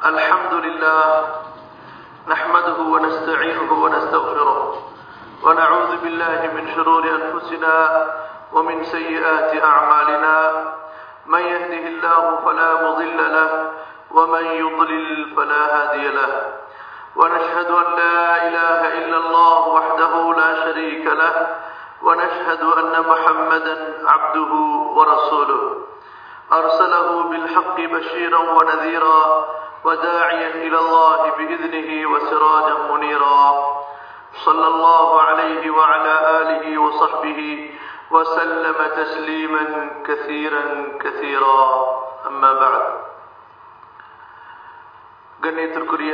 الحمد لله نحمده ونستعينه ونستغفره ونعوذ بالله من شرور أنفسنا ومن سيئات أعمالنا من يهده الله فلا مضل له ومن يضلل فلا هادي له ونشهد أن لا إله إلا الله وحده لا شريك له ونشهد أن محمدا عبده ورسوله أرسله بالحق بشيرا ونذيرا وداعيا إلى الله بإذنه وسراجا منيرا صلى الله عليه وعلى آله وصحبه وسلم تسليما كثيرا كثيرا أما بعد கண்ணியத்திற்குரிய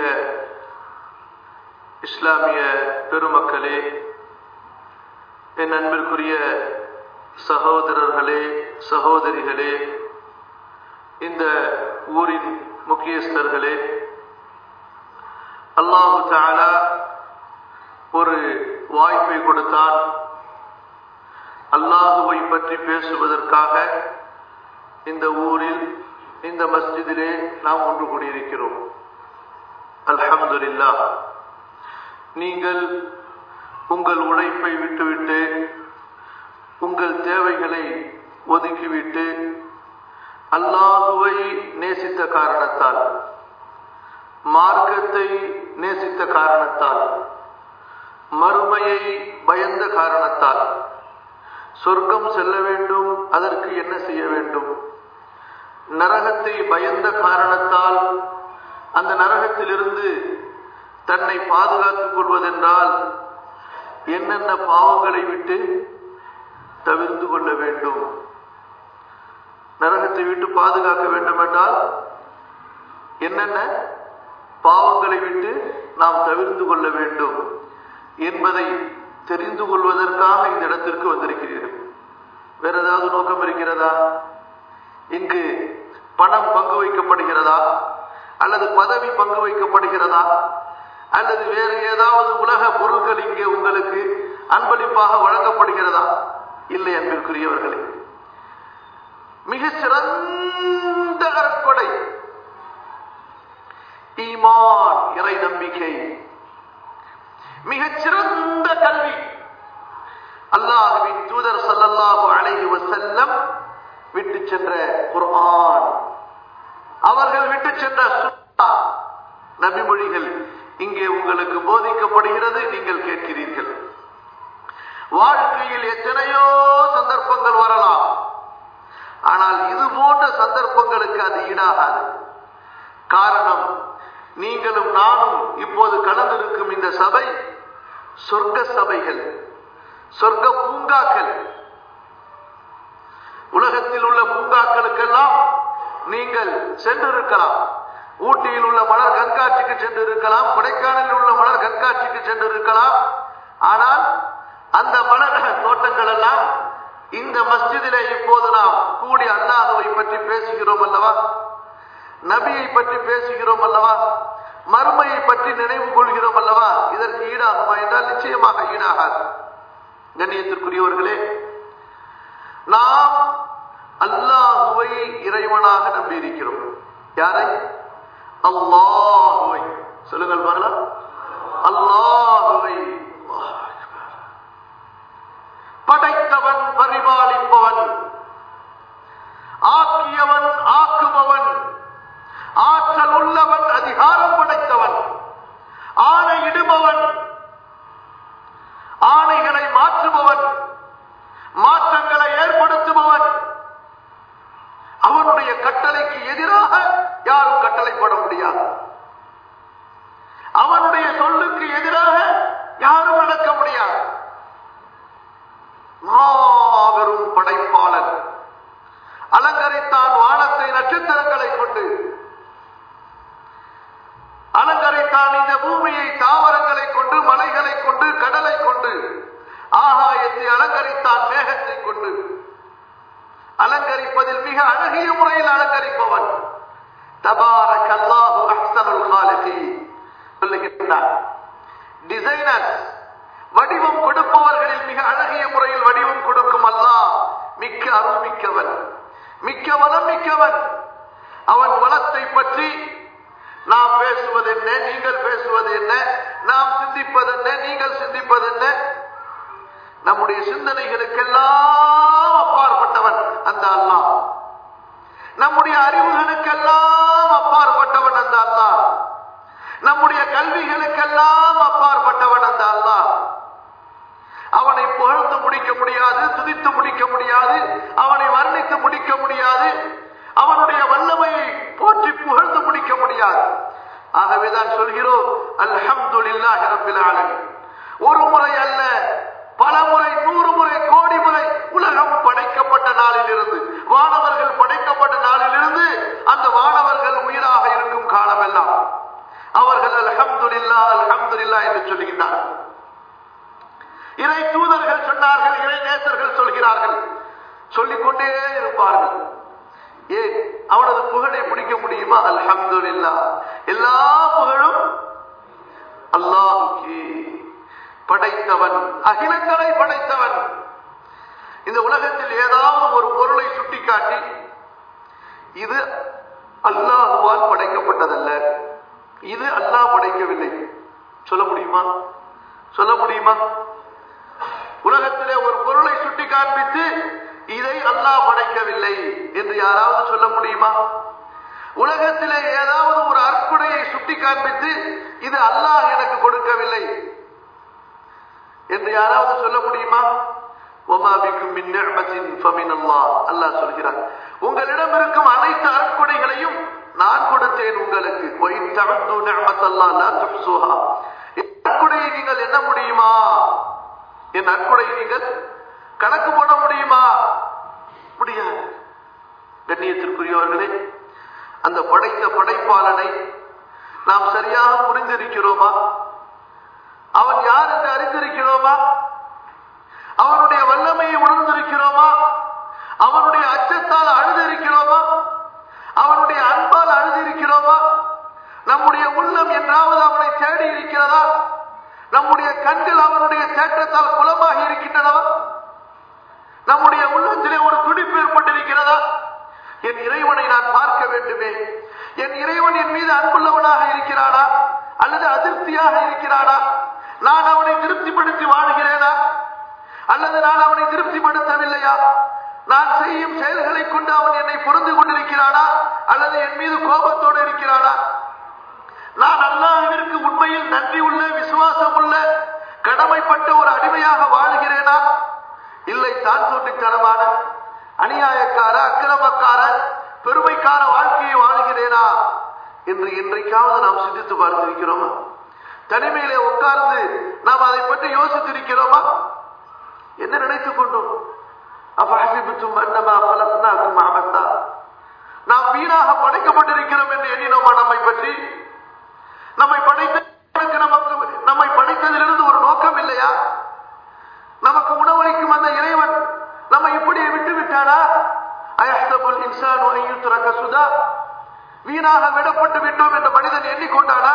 இஸ்லாமிய பெருமக்களே என் அன்பிற்குரிய சகோதரர்களே சகோதரிகளே இந்த ஊரின் முக்கியஸ்தர்களே அல்லாஹு தாலா ஒரு வாய்ப்பை கொடுத்தான் அல்லாஹுவை பற்றி பேசுவதற்காக இந்த ஊரில் இந்த மஸ்ஜிதிலே நாம் ஒன்று கூடியிருக்கிறோம் அல்ஹம்துலில்லா நீங்கள் உங்கள் உழைப்பை விட்டுவிட்டு உங்கள் தேவைகளை ஒதுக்கிவிட்டு அல்லாஹுவை நேசித்த காரணத்தால் மார்க்கத்தை நேசித்த காரணத்தால் மறுமையை பயந்த காரணத்தால் சொர்க்கம் செல்ல வேண்டும் அதற்கு என்ன செய்ய வேண்டும் நரகத்தை பயந்த காரணத்தால் அந்த நரகத்திலிருந்து தன்னை பாதுகாத்துக் கொள்வதென்றால் என்னென்ன பாவங்களை விட்டு தவிர்த்து கொள்ள வேண்டும் நரகத்தை விட்டு பாதுகாக்க வேண்டும் என்றால் என்னென்ன பாவங்களை விட்டு நாம் தவிர்த்து கொள்ள வேண்டும் என்பதை தெரிந்து கொள்வதற்காக இந்த இடத்திற்கு வந்திருக்கிறீர்கள் வேற ஏதாவது நோக்கம் இருக்கிறதா இங்கு பணம் பங்கு வைக்கப்படுகிறதா அல்லது பதவி பங்கு வைக்கப்படுகிறதா அல்லது வேறு ஏதாவது உலக பொருட்கள் இங்கே உங்களுக்கு அன்பளிப்பாக வழங்கப்படுகிறதா இல்லை அன்பிற்குரியவர்களே மிக சிறந்த அறக்கொடை ஈமான் இறை நம்பிக்கை மிகச் சிறந்த கல்வி அல்லாஹுவின் தூதர் சல்லல்லாஹு அலைஹி வசல்லம் விட்டு சென்ற குர்ஆன் அவர்கள் விட்டு சென்ற சுன்னா நபிமொழிகள் இங்கே உங்களுக்கு போதிக்கப்படுகிறது நீங்கள் கேட்கிறீர்கள் வாழ்க்கையில் எத்தனையோ சந்தர்ப்பங்கள் வரலாம் ஆனால் இது போன்ற சந்தர்ப்பங்களுக்கு அது ஈடாகாது காரணம் நீங்களும் நானும் இப்போது கலந்திருக்கும் இந்த சபை சொர்க்க சபைகள் சொர்க்க பூங்காக்கள் உலகத்தில் உள்ள பூங்காக்களுக்கெல்லாம் நீங்கள் சென்றிருக்கலாம் ஊட்டியில் உள்ள மலர் கண்காட்சிக்கு சென்று இருக்கலாம் கொடைக்கானலில் உள்ள மலர் கண்காட்சிக்கு சென்று இருக்கலாம் ஆனால் அந்த மலர் தோட்டங்கள் எல்லாம் இந்த மஸ்ஜிதிலே இப்போது நாம் கூடி அல்லாஹுவை பற்றி பேசுகிறோம் அல்லவா நபியை பற்றி பேசுகிறோம் அல்லவா மறுமையை பற்றி நினைவு கொள்கிறோம் அல்லவா இதற்கு ஈடாகுமா என்றால் நிச்சயமாக ஈடாகாது கண்ணியத்திற்குரியவர்களே நாம் அல்லாஹுவை இறைவனாக நம்பியிருக்கிறோம் யாரை அல்லாஹுவை சொல்லுங்கள் பார்க்கலாம் அல்லாஹுவை படைத்தவன் பரிபாலிப்பவன் ஆக்கியவன் ஆக்குபவன் ஆற்றல் உள்ளவன் அதிகாரம் படைத்தவன் ஆணையிடுபவன் ஆணைகளை மாற்றுபவன் மாற்றங்களை ஏற்படுத்துபவன் அவனுடைய கட்டளைக்கு எதிராக யாரும் கட்டளை போட முடியாது அவனுடைய சொல்லுக்கு எதிராக யாரும் நடக்க முடியாது மாபெரும் படைப்பாளன் அலங்கரித்தான் வானத்தை நட்சத்திரங்களை கொண்டு அலங்கரித்தான் இந்த பூமியை தாவரங்களை கொண்டு மலைகளை கொண்டு கடலை கொண்டு ஆகாயத்தை அலங்கரித்தான் மேகத்தை கொண்டு அலங்கரிப்பதில் மிக அழகிய முறையில் அலங்கரிப்பவன் தபாரக் அல்லாஹு அஹ்சனுல் காலிகி சொல்லுகின்றார் டிசைனர் வடிவம் கொடுப்பவர்களில் மிக அழகிய முறையில் வடிவம் கொடுக்கும் அல்லாஹ் மிக்க அருள் மிக்கவன் மிக்க வளம் மிக்கவன் அவன் வளத்தை பற்றி நாம் பேசுவது என்ன நீங்கள் பேசுவது என்ன நாம் சிந்திப்பது என்ன நீங்கள் சிந்திப்பது என்ன நம்முடைய சிந்தனைகளுக்கெல்லாம் அப்பாற்பட்டவன் அந்த அல்லாஹ் நம்முடைய அறிவுகளுக்கெல்லாம் அப்பாற்பட்டவன் அந்த அல்லாஹ் நம்முடைய கல்விகளுக்கெல்லாம் அப்பாற்பட்டவன் அந்த அல்லாஹ் அவனை புகழ்ந்து முடிக்க முடியாது துதித்து முடிக்க முடியாது அவனை வர்ணித்து முடிக்க முடியாது அவனுடைய வல்லமையை போற்றி புகழ்ந்து முடிக்க முடியாது ஆகவேதான் சொல்கிறோம் அல்ஹம்துலில்லாஹி ரப்பில் ஆலமீன் ஒரு முறை அல்ல பல முறை நூறு முறை கோடி முறை உலகம் படைக்கப்பட்ட நாளிலிருந்து வானவர்கள் படைக்கப்பட்ட நாளிலிருந்து அந்த வானவர்கள் உயிராக இருக்கும் காலமெல்லாம் அவர்கள் அல்ஹம்துலில்லா அல்ஹம்துலில்லா என்று சொல்லுகின்றார்கள் இறை தூதர்கள் சொன்னார்கள் இறை நேசர்கள் சொல்கிறார்கள் சொல்லிக்கொண்டே இருப்பார்கள் ஏன் அவனது புகழை முடிக்க முடியுமா அல்ஹம்துலில்லா எல்லா புகழும் அல்லாஹுக்கு படைத்தவன் அகிலங்களை படைத்தவன் இந்த உலகத்தில் ஏதாவது ஒரு பொருளை சுட்டிக்காட்டி இது அல்லாஹுவால் படைக்கப்பட்டதல்ல இது அல்லாஹ் படைக்கவில்லை சொல்ல முடியுமா சொல்ல முடியுமா உலகத்திலே ஒரு பொருளை சுட்டி காண்பித்து இதை அல்லாஹ் படைக்கவில்லை என்று யாராவது சொல்ல முடியுமா உலகத்திலே ஏதாவது ஒரு அற்புடையை சுட்டி காண்பித்து இது அல்லாஹ் எனக்கு கொடுக்கவில்லை என்று யாராவது சொல்ல முடியுமா ஒமாபிக்கும் மின் நிஅமத்தின் ஃபமின் அல்லாஹ் அல்லாஹ் சொல்கிறார் உங்களிடம் இருக்கும் அனைத்து அற்புடைகளையும் நான் கொடுத்தேன் உங்களுக்கு ஒயின் தஅது நிஅமத்தல்லாஹ் லா துஹ்சுஹா அற்புடையை நீங்கள் என்ன முடியுமா என் அற்புடை நீங்கள் கணக்கு போட முடியுமா முடியாது கண்ணியத்திற்குரியவர்களே அந்த படைத்த படைப்பாளனை நாம் சரியாக புரிந்திருக்கிறோமா அவன் யார் என்று அறிந்திருக்கிறோமா அவனுடைய வல்லமையை உணர்ந்திருக்கிறோமா அவனுடைய அச்சத்தால் அழுதிருக்கிறோமா அவனுடைய அன்பால் அழுதிருக்கிறோமா நம்முடைய உள்ளம் என்றாவது அவனை தேடி இருக்கிறதா நம்முடைய கண்கள் அவனுடைய தேற்றத்தால் குலமாகி இருக்கின்றனவா நம்முடைய உள்ளத்திலே ஒரு துடிப்பு ஏற்பட்டிருக்கிறதா என் இறைவனை நான் பார்க்க வேண்டுமே என் இறைவன் என் மீது அன்புள்ளவனாக இருக்கிறானா அல்லது அதிருப்தியாக இருக்கிறானா நான் அவனை திருப்திப்படுத்தி வாழ்கிறேனா அல்லது நான் அவனை திருப்திப்படுத்தவில்லையா நான் செய்யும் செயல்களை கொண்டு அவன் என்னை புரிந்து கொண்டிருக்கிறானா அல்லது என் மீது கோபத்தோடு இருக்கிறானா நான் அல்லாஹ்விற்கு உண்மையில் நன்றி உள்ள விசுவாசம் உள்ள கடமைப்பட்ட ஒரு அடிமையாக வாழ்கிறேனா இல்லை தான் தோன்றித்தனமான அநியாயக்கார அக்கிரமக்கார பெருமைக்கார வாழ்க்கையை வாழ்கிறேனா என்று இன்றைக்காவது நாம் சிந்தித்து பார்த்திருக்கிறோமா தனிமையிலே உட்கார்ந்து நாம் அதை பற்றி யோசித்திருக்கிறோமா என்ன நினைத்துக் கொண்டோம் அபஹசிபித்தும் அன்னமா பலத்னாக்கும் அமத்தா நாம் வீணாக படைக்கப்பட்டிருக்கிறோம் என்று எண்ணினோமா நம்மை பற்றி நம்மை படைத்ததற்கு நமக்கு நம்மை படைத்ததிலிருந்து ஒரு நோக்கம் இல்லையா நமக்கு உணவளிக்கும் அந்த இறைவன் நம்மை இப்படியே விட்டு விட்டானா அயஹ்தபுல் இன்சான் ஐயுத்ரக சுதா வீணாக விடப்பட்டு விட்டோம் என்ற மனிதன் எண்ணிக்கொண்டானா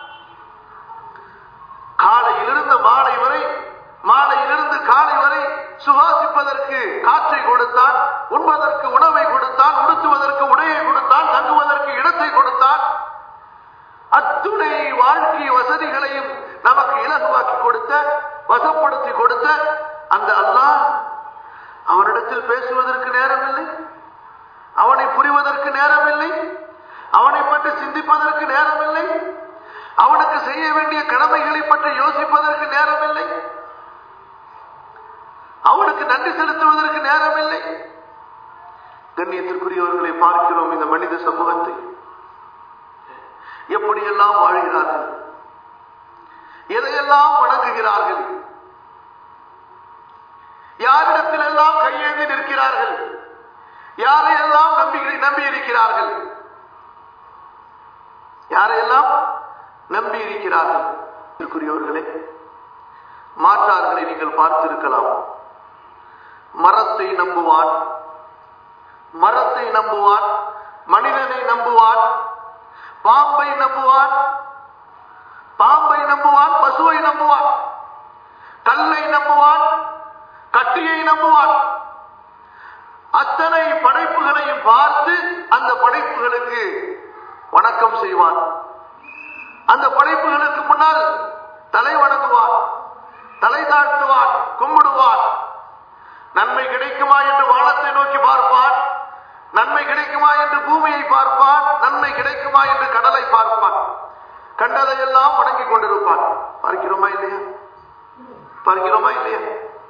காலையிலிருந்து மாலை வரை மாலையிலிருந்து காலை வரை சுவாசிப்பதற்கு காற்றை கொடுத்தான் உண்பதற்கு உணவை கொடுத்தான் உடுத்துவதற்கு உடையை கொடுத்தான் தங்குவதற்கு இடத்தை கொடுத்தான் அத்துணை வாழ்க்கை வசதிகளையும் நமக்கு இலகுவாக்கி கொடுத்த வசப்படுத்தி கொடுத்த அந்த அல்லாஹ் அவனிடத்தில் பேசுவதற்கு நேரமில்லை அவனை புரிவதற்கு நேரமில்லை அவனை பற்றி சிந்திப்பதற்கு நேரமில்லை அவனுக்கு செய்ய வேண்டிய கடமைகளை பற்றி யோசிப்பதற்கு நேரமில்லை அவனுக்கு நன்றி செலுத்துவதற்கு நேரமில்லை கண்ணியத்திற்குரியவர்களை பார்க்கிறோம் இந்த மனித சமூகத்தை எப்படியெல்லாம் வாழ்கிறார்கள் எதையெல்லாம் வணங்குகிறார்கள் யாரிடத்திலெல்லாம் கையேந்தி நிற்கிறார்கள் யாரையெல்லாம் நம்பி நம்பி இருக்கிறார்கள் யாரையெல்லாம் நம்பி இருக்கிறார்கள் இதற்குரியவர்களே மாற்றார்களை நீங்கள் பார்த்திருக்கலாம் மரத்தை நம்புவான் மரத்தை நம்புவான் மனிதனை நம்புவான் பாம்பை நம்புவான் பாம்பை நம்புவான் பசுவை நம்புவான் கல்லை நம்புவான் கட்டியை நம்புவான் அத்தனை படைப்புகளையும் பார்த்து அந்த படைப்புகளுக்கு வணக்கம் செய்வான் அந்த படைப்புகளுக்கு முன்னால் தலை வணங்குவான் தலை தாழ்த்துவான் கும்பிடுவான் நன்மை கிடைக்குமா என்று வானத்தை நோக்கி பார்ப்பான் நன்மை கிடைக்குமா என்று பூமியை பார்ப்பான் நன்மை கிடைக்குமா என்று கடலை பார்ப்பான் கண்டதையெல்லாம் வணங்கிக் கொண்டிருப்பான் பார்க்கிறோமா இல்லையா பார்க்கிறோமா இல்லையா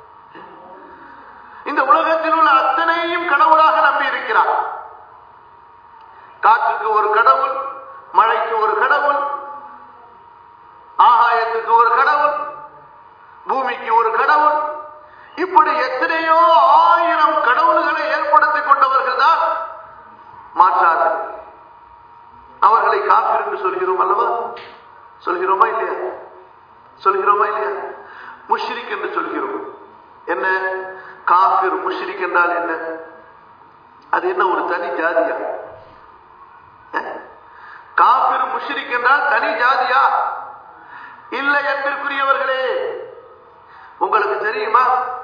இந்த உலகத்தில் உள்ள அத்தனையும் கடவுளாக நம்பி இருக்கிறார் காற்றுக்கு ஒரு கடவுள் மழைக்கு ஒரு கடவுள் ஆகாயத்துக்கு ஒரு கடவுள் பூமிக்கு ஒரு கடவுள் இப்படி எத்தனையோ ஆயிரம் கடவுள்களை ஏற்படுத்திக் கொண்டவர்கள் தான் மாற்றார்கள் அவர்களை காப்பீர் என்று சொல்கிறோம் அல்லவா சொல்கிறோமா இல்லையா சொல்கிறோமா இல்லையா முஷ்ரிக் என்று சொல்கிறோம் என்ன காஃபிர் முஷ்ரிக் என்றால் என்ன அது என்ன ஒரு தனி ஜாதியா அஹ்? காஃபிர் முஷ்ரிக் என்றால் தனி ஜாதியா இல்லை என்பதற்குரியவர்களே உங்களுக்கு தெரியுமா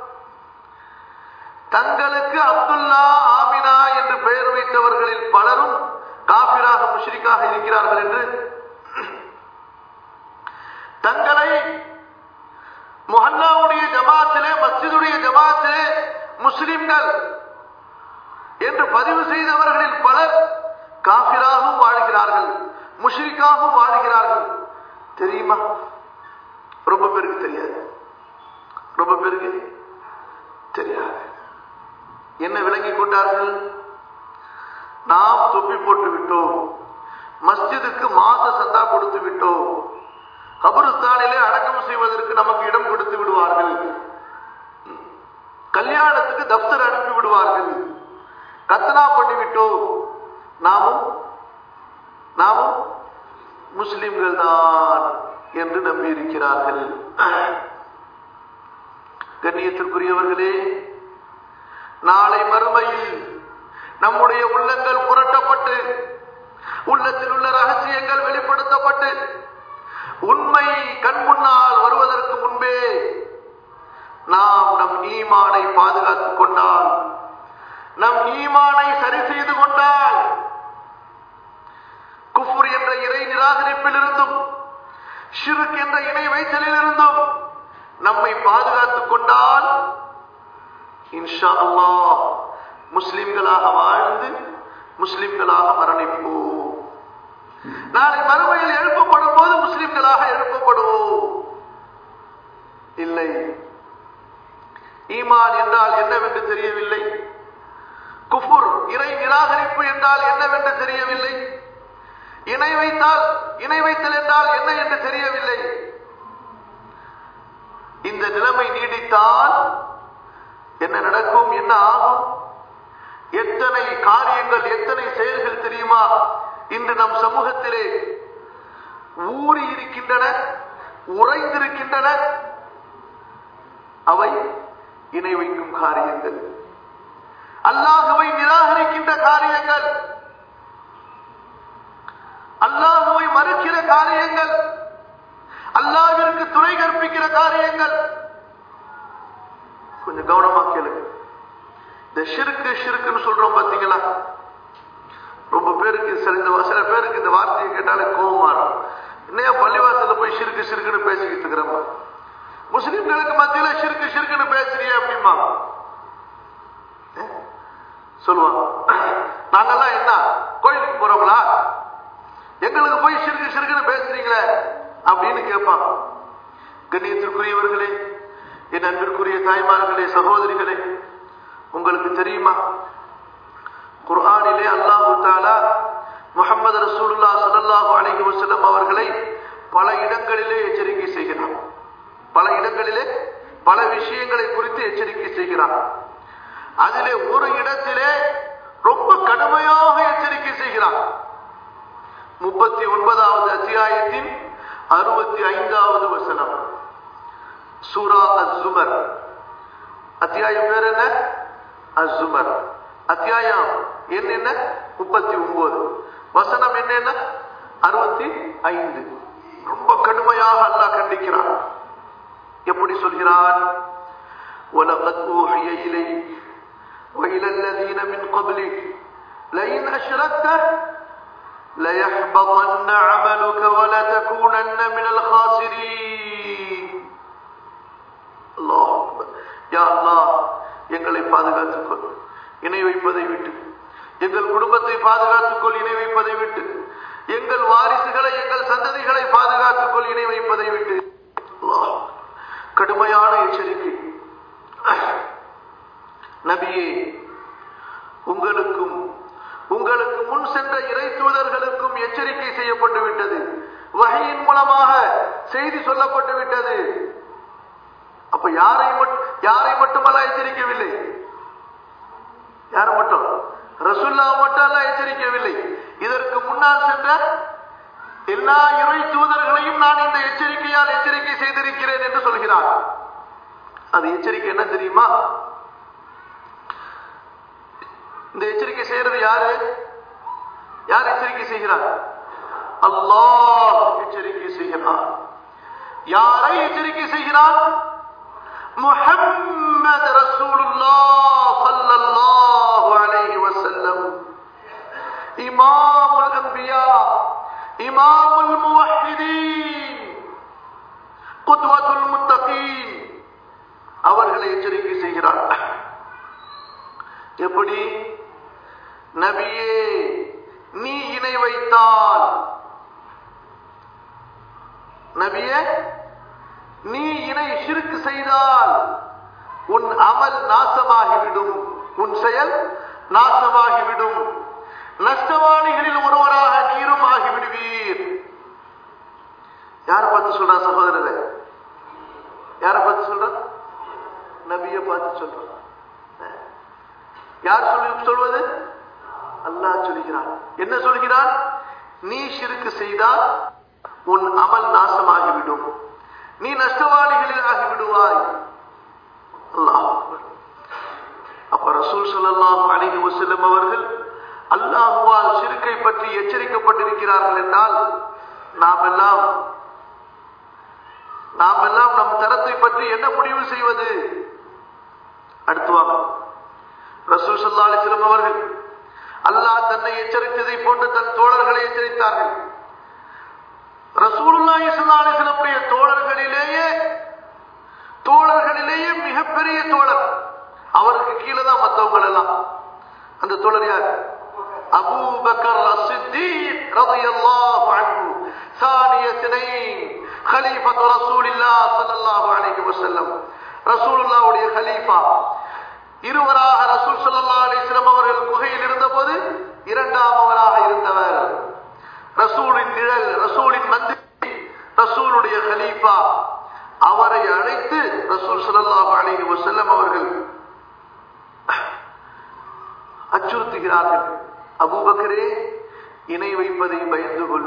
தங்களுக்கு அப்துல்லா ஆமினா என்று பெயர் வைத்தவர்களில் பலரும் காபிராக முஷ்ரிக்காக இருக்கிறார்கள் என்று தங்களை முஹல்லாவுடைய ஜமாத்திலே மஸ்ஜிதுடைய ஜமாத்திலே முஸ்லிம்கள் என்று பதிவு செய்தவர்களில் பலர் காபிராகவும் வாழ்கிறார்கள் முஷ்ரிக்காகவும் வாழ்கிறார்கள் தெரியுமா ரொம்ப பேருக்கு தெரியாது ரொம்ப பேருக்கு தெரியாது என்ன விளங்கிக் கொண்டார்கள் நாம் தொப்பி போட்டு விட்டோம் மஸ்ஜிதுக்கு மாச சந்தா கொடுத்து விட்டோம் கபருஸ்தானிலே அடக்கம் செய்வதற்கு நமக்கு இடம் கொடுத்து விடுவார்கள் கல்யாணத்துக்கு தப்தர் அனுப்பி விடுவார்கள் கத்தனா பண்ணி விட்டோம் நாமும் நாமும் முஸ்லிம்கள் தான் என்று நம்பியிருக்கிறார்கள் கண்ணியத்திற்குரியவர்களே நாளை மறுமையில் நம்முடைய உள்ளங்கள் புரட்டப்பட்டு உள்ளத்தில் உள்ள ரகசியங்கள் வெளிப்படுத்தப்பட்டு உண்மை கண் முன்னால் வருவதற்கு முன்பே நாம் நம் ஈமானை பாதுகாத்துக் கொண்டால் நம் ஈமானை சரி செய்து கொண்டால் குஃபுர் என்ற இறை நிராகரிப்பில் இருந்தும் ஷிருக் என்ற இணை வைத்தலில் இருந்தும் நம்மை பாதுகாத்துக் கொண்டால் இன்ஷா அல்லாஹ் முஸ்லிம்களாக வாழ்ந்து முஸ்லிம்களாக மரணிப்போம் நாளை மறுமையில் எழுப்பப்படும் போது முஸ்லிம்களாக எழுப்பப்படுவோம் இல்லை ஈமான் என்றால் என்னவென்று தெரியவில்லை குஃபுர் இறை நிராகரிப்பு என்றால் என்னவென்று தெரியவில்லை இணை வைத்தால் இணை வைத்தல் என்றால் என்ன என்று தெரியவில்லை இந்த நிலைமை நீடித்தால் என்ன நடக்கும் என்ன ஆகும் எத்தனை காரியங்கள் எத்தனை செயல்கள் தெரியுமா இன்று நம் சமூகத்திலே ஊறி இருக்கின்றன உறைந்திருக்கின்றன அவை இணை வைக்கும் காரியங்கள் அல்லாஹுவை நிராகரிக்கின்ற காரியங்கள் அல்லாஹுவை மறுக்கிற காரியங்கள் அல்லாவிற்கு துணை கற்பிக்கிற காரியங்கள் கொஞ்சம் கவனமா கேளுங்க இந்த ஷிருக்கு ஷிருக்குன்னு சொல்றோம் பாத்தீங்களா ரொம்ப பேருக்கு சில இந்த சில பேருக்கு இந்த வார்த்தையை கேட்டாலே கோபம் மாறும் இன்னையா பள்ளிவாசல்ல போய் ஷிருக்கு ஷிருக்குன்னு பேசிக்கிட்டு இருக்கிறோம் முஸ்லிம்களுக்கு மத்தியில ஷிருக்கு ஷிருக்குன்னு பேசுறியே அப்படிமா சொல்லுவாங்க நாங்கெல்லாம் என்ன கோயிலுக்கு போறோங்களா எங்களுக்கு போய் சிறுக்கு சிறுக்குன்னு பேசுறீங்களே அப்படின்னு கேட்பான் கண்ணியத்திற்குரியவர்களே என் அன்பிற்குரிய தாய்மார்களே சகோதரிகளே உங்களுக்கு தெரியுமா குர்ஆனிலே அல்லாஹு தாலா முகமது ரசூலுல்லா ஸல்லல்லாஹு அலைஹி வஸல்லம் அவர்களை பல இடங்களிலே எச்சரிக்கை செய்கிறார் பல இடங்களிலே பல விஷயங்களை குறித்து எச்சரிக்கை செய்கிறார் அதிலே ஒரு இடத்திலே ரொம்ப கடுமையாக எச்சரிக்கை செய்கிறார் முப்பத்தி ஒன்பதாவது அத்தியாயத்தின் அறுபத்தி ஐந்தாவது வசனம் சூரா அசுமர் அத்தியாயம் பேர் என்ன அசுமர் அத்தியாயம் எண் என்ன முப்பத்தி ஒன்பது வசனம் என்ன அறுபத்தி ஐந்து ரொம்ப கடுமையாக அல்லாஹ் கண்டிக்கிறான் எப்படி சொல்கிறான் وَلَقَدْ أُوحِيَ إِلَيْكَ وإلى الذين من قبلك لئن أشركت ليحبطن عملك نسألك ولا تكونن من الخاسرين الله أكبر يا الله எங்களை பாதுகாத்துக்கொள் இணை வைப்பதை விட்டு எங்கள் குடும்பத்தை பாதுகாத்துக்கொள் இணை வைப்பதை விட்டு எங்கள் வாரிசுகளை எங்கள் சந்ததிகளை பாதுகாத்துக்கொள் இணை வைப்பதை விட்டு அல்லாஹ். கடுமையான எச்சரிக்கை நபியே உங்களுக்கும் உங்களுக்கு முன் சென்ற இறை தூதர்களுக்கும் எச்சரிக்கை செய்யப்பட்டு விட்டது வகையின் மூலமாக செய்தி சொல்லப்பட்டு விட்டது அப்ப யாரை மட்- யாரை மட்டுமல்ல எச்சரிக்கவில்லை யாரை மட்டும் ரசுல்லா மட்டும் அல்ல எச்சரிக்கவில்லை இதற்கு முன்னால் சென்ற எல்லா இறை தூதர்களையும் நான் இந்த எச்சரிக்கையால் எச்சரிக்கை செய்திருக்கிறேன் என்று சொல்கிறார் அது எச்சரிக்கை என்ன தெரியுமா இந்த எச்சரிக்கை செய்யறது யாரு யார் எச்சரிக்கை செய்கிறார் அல்லாஹ் எச்சரிக்கை செய்கிறார் யாரை எச்சரிக்கை செய்கிறார் முஹம்மது ரசூலுல்லாஹ் ஸல்லல்லாஹு அலைஹி வஸல்லம் இமாமுல் அன்பியா இமாமுல் முவஹ்ஹிதீன் குத்வத்துல் முத்தகீன் அவர்களை எச்சரிக்கை செய்கிறார் எப்படி நபியே நீ இணை வைத்தால் நபியே நீ இணை ஷிர்க் செய்தால் உன் அமல் நாசமாகிவிடும் உன் செயல் நாசமாகிவிடும் நஷ்டவாளிகளில் ஒருவராக நீரும் ஆகிவிடுவீர் யாரை பார்த்து சொல்றா சகோதரரை யாரை பார்த்து சொல்ற நபியை பார்த்து சொல்றான் யார் சொல்லி சொல்வது அல்லாஹ் சொல்கிறான் என்ன சொல்கிறான் நீ ஷிருக்கு செய்தால் உன் அமல் நாசமாகிவிடும் நீ நஷ்டவாளிகளில் ஆகிவிடுவாய் அல்லாஹ் அக்பர். அப்ப ரசூல் ஸல்லல்லாஹு அலைஹி வஸல்லம் அவர்கள் அல்லாஹுவால் ஷிருக்கை பற்றி எச்சரிக்கப்பட்டிருக்கிறார்கள் என்றால் நாம் எல்லாம் நாம் எல்லாம் நம் தரத்தை பற்றி என்ன முடிவு செய்வது அடுத்து வாங்க ரசூல் ஸல்லல்லாஹு அலைஹி வஸல்லம் அவர்கள் அல்லாஹ் தன்னை எச்சரித்ததை போன்று தன் தோழர்களை எச்சரித்தார்கள் ரசூலுல்லாஹி ஸல்லல்லாஹு அலைஹி வஸல்லமுடைய தோழர்களிலேயே தோழர்களிலேயே மிகப்பெரிய தோழர் அவருக்கு கீழே தான் மற்றவங்க எல்லாம் அந்த தோழர் யார் அபூ பக்கர் அஸ்-சித்தீக் ரலியல்லாஹு அன்ஹு ثاني اثنين خليفة رسول الله صلى الله عليه وسلم رسول الله உடைய خليفة இருவராக ரசூல் ஸல்லல்லாஹு அலைஹி வஸல்லம் அவர்கள் குகையில் இருந்தபோது இரண்டாமவராக இருந்தவர் ரசூலின் நிழல் ரசூலின் மந்திரி ரசூலுடைய கலீஃபா அவரை அழைத்து ரசூல் ஸல்லல்லாஹு அலைஹி வஸல்லம் அவர்கள் அச்சுறுத்துகிறார்கள் அபூபக்கரே இணை வைப்பதை பயந்து கொள்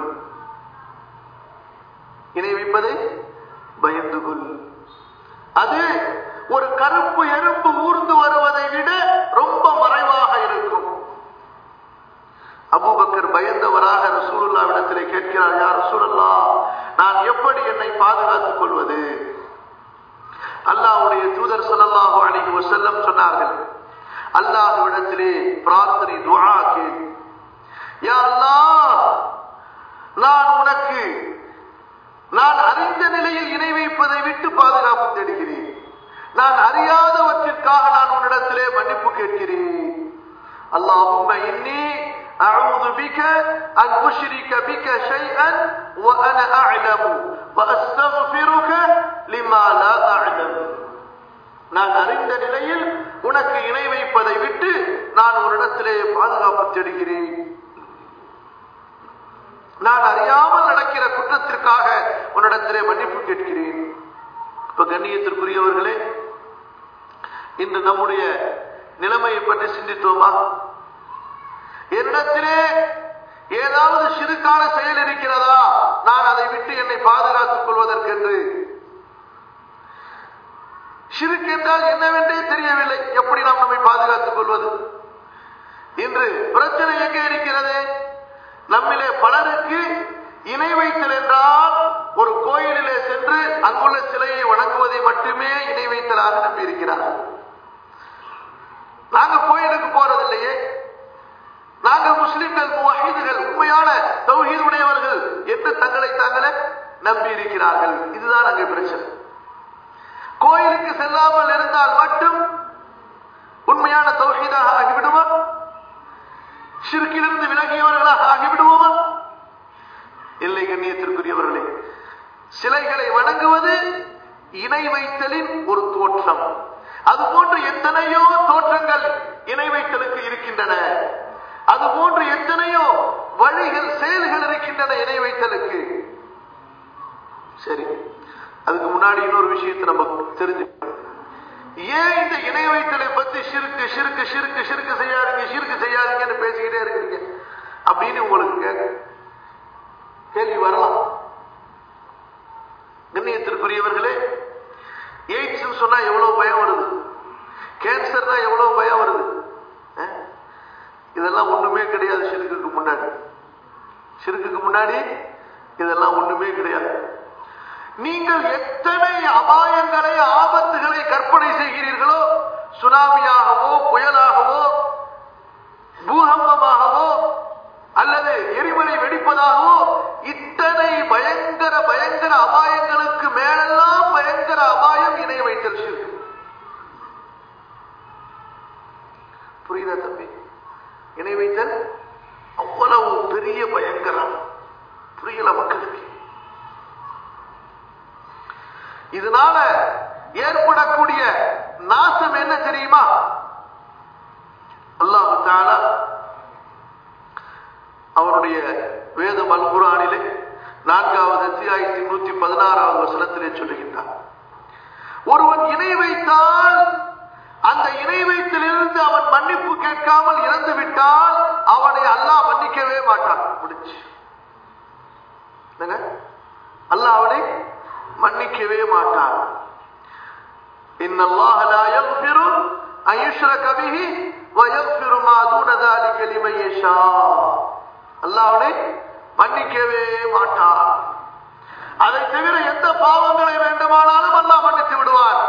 இணை வைப்பதை பயந்து கொள் அது ஒரு கருப்பு எறும்பு ஊர்ந்து வருவதை விட ரொம்ப மறைவாக இருக்கும் அபூபக்கர் பயந்தவராக ரசூலுல்லாவிடத்திலே கேட்கிறார் யார் ரசூலுல்லா நான் எப்படி என்னை பாதுகாத்துக் கொள்வது அல்லாஹ்வுடைய தூதர் ஸல்லல்லாஹு அலைஹி வஸல்லம் சொன்னார்கள் அல்லாஹ்விடத்திலே பிரார்த்தனை துஆ கேள் யா அல்லாஹ் நான் உனக்கு நான் அறிந்த நிலையில் இணை வைப்பதை விட்டு பாதுகாப்பு தேடுகிறேன் நான் அறியாதவற்றிற்காக நான் உன்னிடத்திலே மன்னிப்பு கேட்கிறேன் اللهم إني أعوذ بك أن أشرك بك شيئا وأنا أعلم وأستغفرك لما لا أعلم நான் அறிந்த நிலையில் உனக்கு இணை வைப்பதை விட்டு நான் உன்னிடத்திலே பாதுகாப்பு தேடுகிறேன் நான் அறியாமல் நடக்கிற குற்றத்திற்காக உன்னிடத்திலே மன்னிப்பு கேட்கிறேன் இப்ப கண்ணியத்திற்குரியவர்களே இன்று நம்முடைய நிலைமையை பற்றி சிந்தித்தோமா என்னிடத்திலே ஏதாவது சிறுக்கான செயல் இருக்கிறதா நான் அதை விட்டு என்னை பாதுகாத்துக் கொள்வதற்கென்று ஷிருக்கு என்றால் என்னவென்றே தெரியவில்லை எப்படி நாம் நம்மை பாதுகாத்துக் கொள்வது இன்று பிரச்சனை எங்கே இருக்கிறது நம்மிலே பலருக்கு இணை வைத்தல் என்றால் ஒரு கோயிலிலே சென்று அங்குள்ள சிலையை வணங்குவதை மட்டுமே இணை வைத்தலாக நம்பி இருக்கிறார் நாங்க கோயிலுக்கு போறதில்லையே நாங்கள் முஸ்லிம்கள் முவஹீதுகள் உண்மையான தௌஹீத் உடையவர்கள் என்று தங்களை நம்பி இருக்கிறார்கள் இதுதான் அங்கே பிரச்சனை கோயிலுக்கு செல்லாமல் இருந்தால் மட்டும் உண்மையான தௌஹீதாக ஆகிவிடுமா ஷிர்கிலிருந்து விலகியவர்களாக ஆகிவிடுவோமா இல்லை கண்ணியத்திற்குரியவர்களே சிலைகளை வணங்குவது இணை வைத்தலின் ஒரு தோற்றம் அதுபோன்று எத்தனையோ தோற்றங்கள் இணை வைத்தலுக்கு இருக்கின்றன அதுபோன்று எத்தனையோ வழிகள் செயல்கள் இருக்கின்றன இணை வைத்தலுக்கு சரி அதுக்கு முன்னாடி இன்னொரு விஷயத்தை நம்ம தெரிஞ்சு ஏன் இந்த இணை வைத்தலை பத்தி சிறுக்கு சிறுக்கு சிறுக்கு சிறுக்கு செய்யாதீங்க சிறுக்கு செய்யாதீங்கன்னு பேசிக்கிட்டே இருக்கிறீங்க அப்படின்னு உங்களுக்கு கேட்க கேள்வி வரலாம் கண்ணியத்திற்குரியவர்களே எய்ட்ஸ் சொன்னா எவ்வளவு பயம் வருது கேன்சர்னா எவ்வளவு பயம் வருது அஹ்? இதெல்லாம் ஒண்ணுமே கிடையாது சிறுக்குக்கு முன்னாடி சிறுக்குக்கு முன்னாடி இதெல்லாம் ஒண்ணுமே கிடையாது நீங்கள் எத்தனை அபாயங்களை ஆபத்துகளை கற்பனை செய்கிறீர்களோ சுனாமியாகவோ புயலாகவோ பூகம்பமாகவோ அல்லது எரிமலை வெடிப்பதாகவோ இத்தனை பயங்கர பயங்கர அபாயங்களுக்கு மேலெல்லாம் பயங்கர அபாயம் இணை வைத்தல் சிறுக்கு புரியுதா தம்பி இணை வைத்தல் அவ்வளவு பெரிய பயங்கரம் புரியல மக்களுக்கு இதனால ஏற்படக்கூடிய நாசம் என்ன தெரியுமா அல்லாஹு தாலா அவருடைய வேதம் அல் குரானிலே நான்காவது அத்தியாயத்தி நூத்தி பதினாறாவது வசனத்திலே சொல்லுகின்றார் ஒருவன் இணை வைத்தால் அந்த இணை வைத்திலிருந்து அவன் மன்னிப்பு கேட்காமல் இறந்து விட்டால் அவனை அல்லாஹ் மன்னிக்கவே மாட்டான் முடிச்சு என்னங்க? அல்லாஹ் அவனை மன்னிக்கவே மாட்டான் إن الله لا يغفر أن يشرك به ويغفر ما دون ذلك لمن يشاء அல்லாஹ் அவனை மன்னிக்கவே மாட்டான் அதை தவிர எந்த பாவங்களை வேண்டுமானாலும் அல்லாஹ் மன்னித்து விடுவார்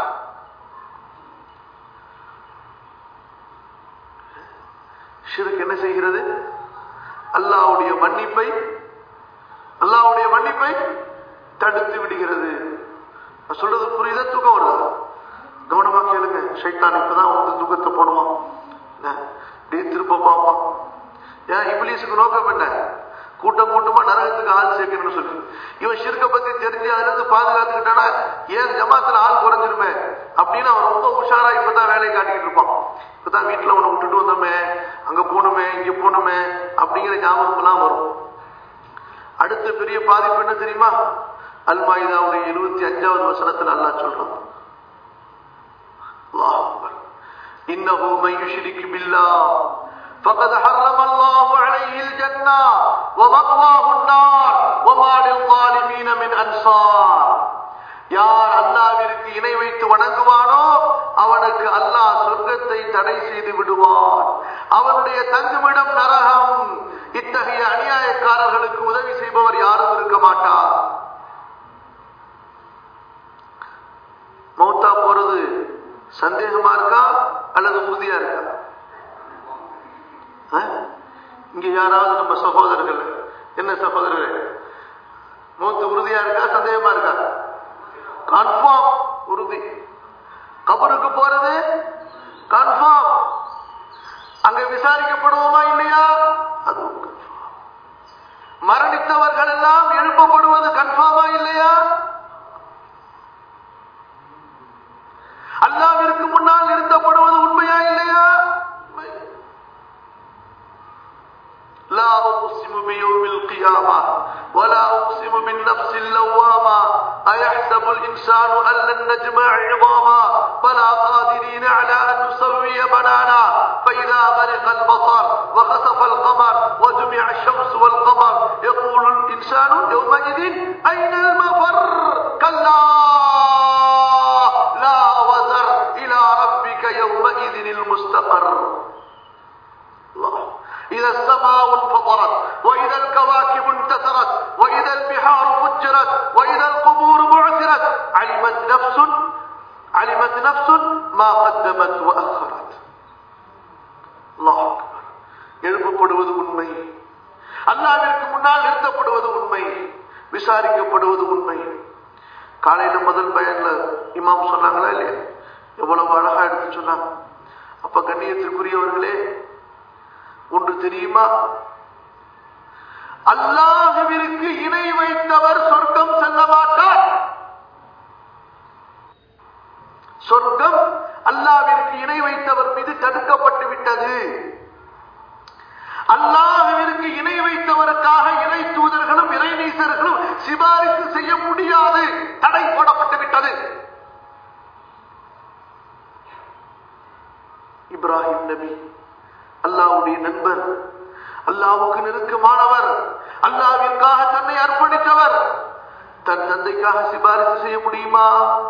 ஷிர்க் என்ன செய்கிறது அல்லாஹ்வுடைய மன்னிப்பை அல்லாஹ்வுடைய மன்னிப்பை தடுத்து விடுகிறது நான் சொல்றது புரியுதா தூக்கம் வருதா கவனமா கேளுங்க சைத்தான் இப்பதான் வந்து தூக்கத்தை போடுவான் என்ன? அப்படியே திரும்ப பார்ப்பான் ஏன் இப்லீஸுக்கு நோக்கம் என்ன கூட்டம் கூட்டமா நரகத்துக்கு ஆள் சேர்க்கணும்னு சொல்லி இவன் ஷிர்க பத்தி தெரிஞ்சு அதுல இருந்து பாதுகாத்துக்கிட்டானா ஏன் ஜமாத்துல ஆள் குறைஞ்சிருமே அப்படின்னு அவன் ரொம்ப உஷாரா இப்பதான் வேலையை காட்டிக்கிட்டு இருப்பான் இப்பதான் வீட்டுல உன்னை விட்டுட்டு வந்தோமே அங்க போகணுமே இங்க போகணுமே அப்படிங்கிற ஞாபகம் எல்லாம் வரும் அடுத்த பெரிய பாதிப்பு என்ன தெரியுமா அல்மாயுதாவுடைய எழுபத்தி அஞ்சாவது வசனத்தில் அல்லாஹ் சொல்றான் அல்லாஹ் அக்பர். إنه من يشرك بالله فقد حرم الله عليه الجنة ومأواه النار وما للظالمين من أنصار யார் அல்லாவிற்கு இணை வைத்து வணங்குவானோ அவனுக்கு அல்லாஹ் சொர்க்கத்தை தடை செய்து விடுவான் அவனுடைய தங்குமிடம் நரகம் இத்தகைய அநியாயக்காரர்களுக்கு உதவி செய்பவர் யாரும் இருக்க மாட்டார் மௌத்தா போறது சந்தேகமா இருக்கா அல்லது உறுதியா இருக்கா ஆ? இங்க யாராவது நம்ம சகோதரர்கள் என்ன சகோதரர்கள் மூத்து உறுதியா இருக்கா சந்தேகமா இருக்கா கன்ஃபார்ம் உறுதி கபருக்கு போறது கன்ஃபார்ம் அங்க விசாரிக்கப்படுவோமா இல்லையா அதுவும் confirm. மரணித்தவர்கள் எல்லாம் எழுப்பப்படுவது கன்ஃபார்மா இல்லையா அல்லாவிற்கு முன்னால் நிறுத்தப்படுவது உண்மையா இல்லையா உண்மை. لا أقسم بيوم القيامة ولا أقسم بالنفس اللوامة أيحسب الإنسان أن لن نجمع عظاما بلى قادرين على أن نسوي بنانا فإذا برق البصر وخسف القمر وجمع الشمس والقمر يقول الإنسان يومئذ أين المفر كلا لا وزر إلى ربك يومئذ المستقر الله إذا السماء انفطرت وإذا الكواكب انتثرت وإذا البحار فجرت وإذا القبور بعثرت علمت نفس علمت نفس ما قدمت وأخرت الله أكبر எழுப்பப்படுவது உண்மை அல்லாவிற்கு முன்னால் நிறுத்தப்படுவது உண்மை விசாரிக்கப்படுவது உண்மை காலையில முதல் பயன்ல இமாம் சொன்னாங்களா இல்லையா எவ்வளவு அழகா எடுத்து சொன்னாங்க அப்ப கண்ணியத்திற்குரியவர்களே ஒன்று தெரியுமா அல்லாஹுவிற்கு இணை வைத்தவர் சொர்க்கம் செல்ல மாட்டார் சொர்க்கம் அல்லாவிற்கு இணை வைத்தவர் மீது தடுக்கப்பட்டு விட்டது அல்லாஹுவிற்கு இணை வைத்தவருக்காக இறை தூதர்களும் இறை நீசர்களும் சிபாரிசு செய்ய முடியாது தடை போடப்பட்டு விட்டது இப்ராஹிம் நபி அல்லாவுடைய நண்பர் அல்லாவுக்கு நெருக்கமானவர் அல்லாவிற்காக தன்னை அர்ப்பணித்தவர் தன் தந்தைக்காக சிபாரிசு செய்ய முடியுமா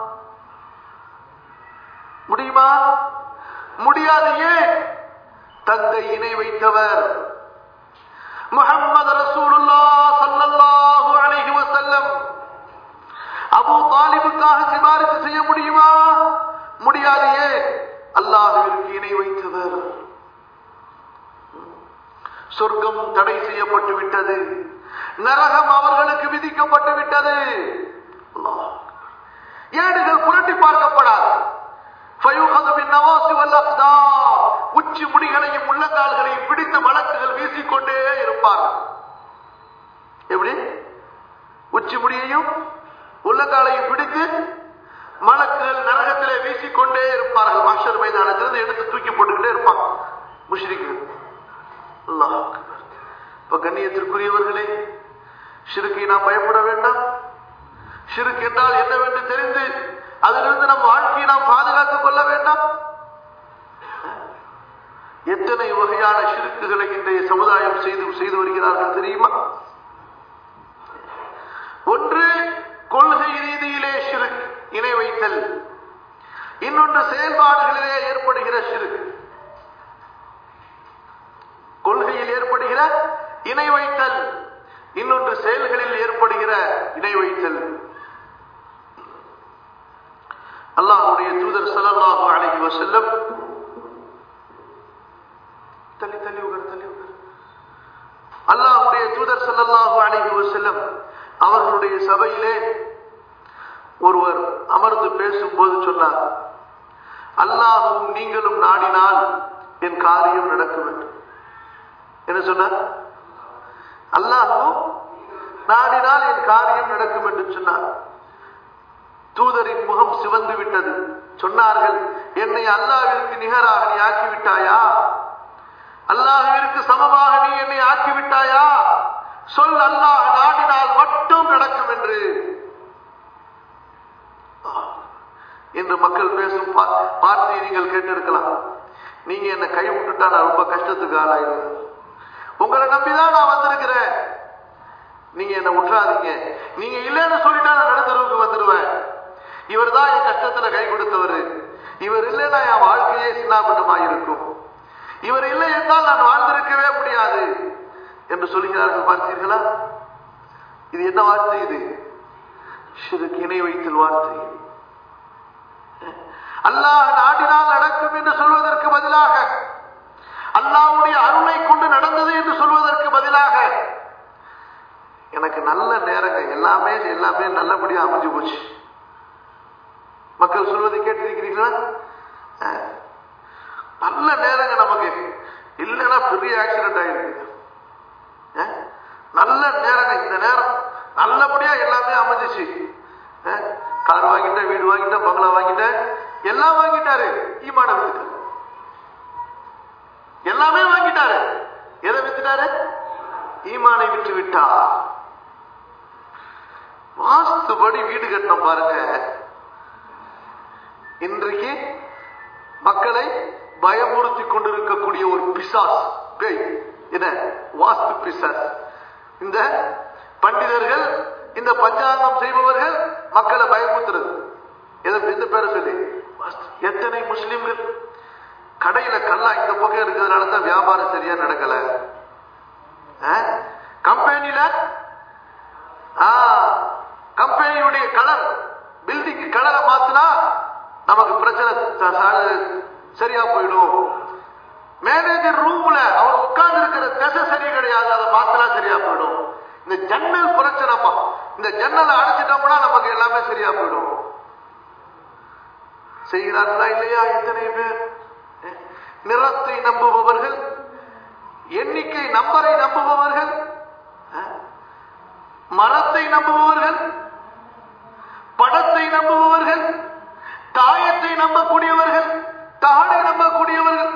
முடியுமா முடியாது ஏன் தந்தை இணை வைத்தவர் முகம்மது ரசூலுல்லா சல்லல்லாஹு அலைஹி வஸல்லம் அபூ தாலிபுக்காக சிபாரிசு செய்ய முடியுமா முடியாது ஏன் அல்லாஹ்விற்கு இணை வைத்தவர் சொர்க்கம் தடை செய்யப்பட்டு விட்டது நரகம் அவர்களுக்கு விதிக்கப்பட்டு விட்டது அல்லாஹ் ஏடுகள் புரட்டி பார்க்கப்படாது உச்சி முடிகளையும் உள்ளங்கால்களையும் பிடித்து வழக்குகள் வீசிக்கொண்டே இருப்பார்கள் எப்படி உச்சி முடியையும் உள்ளங்காலையும் பிடித்து மலக்குகள் நரகத்திலே வீசிக்கொண்டே இருப்பார்கள் மாஷர் மைதானத்திலிருந்து எடுத்து தூக்கி போட்டுக்கிட்டே இருப்பாங்க முஷ்ரிக்கு இப்ப கண்ணியத்திற்குரியவர்களே சிறுக்கை நாம் பயப்பட வேண்டாம் சிறுக்கு என்றால் என்னவென்று தெரிந்து அதிலிருந்து நம் வாழ்க்கையை நாம் பாதுகாத்துக் கொள்ள வேண்டாம் எத்தனை வகையான சிறுக்குகளை இன்றைய சமுதாயம் செய்து செய்து வருகிறார்கள் தெரியுமா ஒன்று கொள்கை ரீதியிலே சிறுக்கு இணை வைத்தல் இன்னொன்று செயல்பாடுகளிலே ஏற்படுகிற சிறுக்கு கொள்கையில் ஏற்படுகிற இணை வைத்தல் இன்னொன்று செயல்களில் ஏற்படுகிற இணை வைத்தல் அல்லாஹுடைய தூதர் சலல்லாஹு அலைஹி வஸல்லம் தள்ளி தள்ளி உகர் தள்ளி உகர் அல்லாஹுடைய தூதர் சல்லல்லாஹு அலைஹி வஸல்லம் அவர்களுடைய சபையிலே ஒருவர் அமர்ந்து பேசும்போது சொன்னார் அல்லாஹும் நீங்களும் நாடினால் என் காரியம் நடக்கும் என்று என்ன சொன்னார் அல்லாஹும் நாடினால் என் காரியம் நடக்கும் என்று சொன்னார் தூதரின் முகம் சிவந்து விட்டது சொன்னார்கள் என்னை அல்லாவிற்கு நிகராக நீ ஆக்கிவிட்டாயா அல்லாஹிற்கு சமமாக நீ என்னை ஆக்கிவிட்டாயா சொல் அல்லாஹ் நாடினால் மட்டும் நடக்கும் என்று என்று மக்கள் பேசும் வார்த்தையை நீங்கள் கேட்டிருக்கலாம் நீங்க என்ன கை விட்டுட்டா நான் ரொம்ப கஷ்டத்துக்கு ஆளாயிடுவேன் உங்களை நம்பிதான் நான் வந்திருக்கிறேன் நீங்க என்ன விட்டுறாதீங்க நீங்க இல்லைன்னு சொல்லிட்டா நான் நடுத்தருவுக்கு வந்துடுவேன் இவர் தான் என் கஷ்டத்துல கை கொடுத்தவர் இவர் இல்லைன்னா என் வாழ்க்கையே சின்னாபின்னமாக இருக்கும் இவர் இல்லை என்றால் நான் வாழ்ந்திருக்கவே முடியாது என்று சொல்கிறார்கள் பார்த்தீர்களா இது என்ன வார்த்தை இது சிறுக்கு இணை வைத்தல் வார்த்தை அல்லாஹ் நாடினால் நடக்கும் என்று சொல்வதற்கு பதிலாக அல்லாவுடைய அருளை கொண்டு நடந்தது என்று சொல்வதற்கு பதிலாக எனக்கு நல்ல நேரங்கள் எல்லாமே எல்லாமே நல்லபடியா அமைஞ்சு போச்சு மக்கள் சொல்வதை கேட்டிருக்கிறீர்களா நல்ல நேரங்க நமக்கு இல்லைன்னா பெரிய ஆக்சிடென்ட் ஆயிருக்கு நல்ல நேரங்க இந்த நேரம் நல்லபடியா எல்லாமே அமைஞ்சிச்சு கார் வாங்கிட்டேன் வீடு வாங்கிட்டேன் பங்களா வாங்கிட்டேன் எல்லாம் வாங்கிட்டாரு ஈமான வித்துட்டு எல்லாமே வாங்கிட்டாரு எதை வித்துட்டாரு ஈமானை விட்டு விட்டா வாஸ்துபடி வீடு கட்டணும் பாருங்க இன்றைக்கு மக்களை பயமுறுத்தி கொண்டிருக்கக்கூடிய ஒரு பிசாஸ் பேய் என்ன வாஸ்து பிசாஸ் இந்த பண்டிதர்கள் இந்த பஞ்சாங்கம் செய்பவர்கள் மக்களை பயமுறுத்துறது எதை எந்த பேரை சொல்லி எத்தனை முஸ்லிம்கள் கடையில கல்லா இந்த பக்கம் இருக்கிறதுனால தான் வியாபாரம் சரியா நடக்கல கம்பெனில கம்பெனியுடைய கலர் பில்டிங் கலரை மாத்தினா நமக்கு பிரச்சனை சரியா போயிடும் மேனேஜர் ரூம்ல அவர் உட்கார்ந்து இருக்கிற திசை சரி கிடையாது அதை மாத்தினா சரியா போயிடும் இந்த ஜன்னல் பிரச்சனைப்பா இந்த ஜன்னலை அடைச்சிட்டோம்னா நமக்கு எல்லாமே சரியா போயிடும் செய்கிறார்களா இல்லையா எத்தனை பேர் நிறத்தை நம்புபவர்கள் எண்ணிக்கை நம்பரை நம்புபவர்கள் மரத்தை நம்புபவர்கள் படத்தை நம்புபவர்கள் தாயத்தை நம்பக்கூடியவர்கள் தாடை நம்பக்கூடியவர்கள்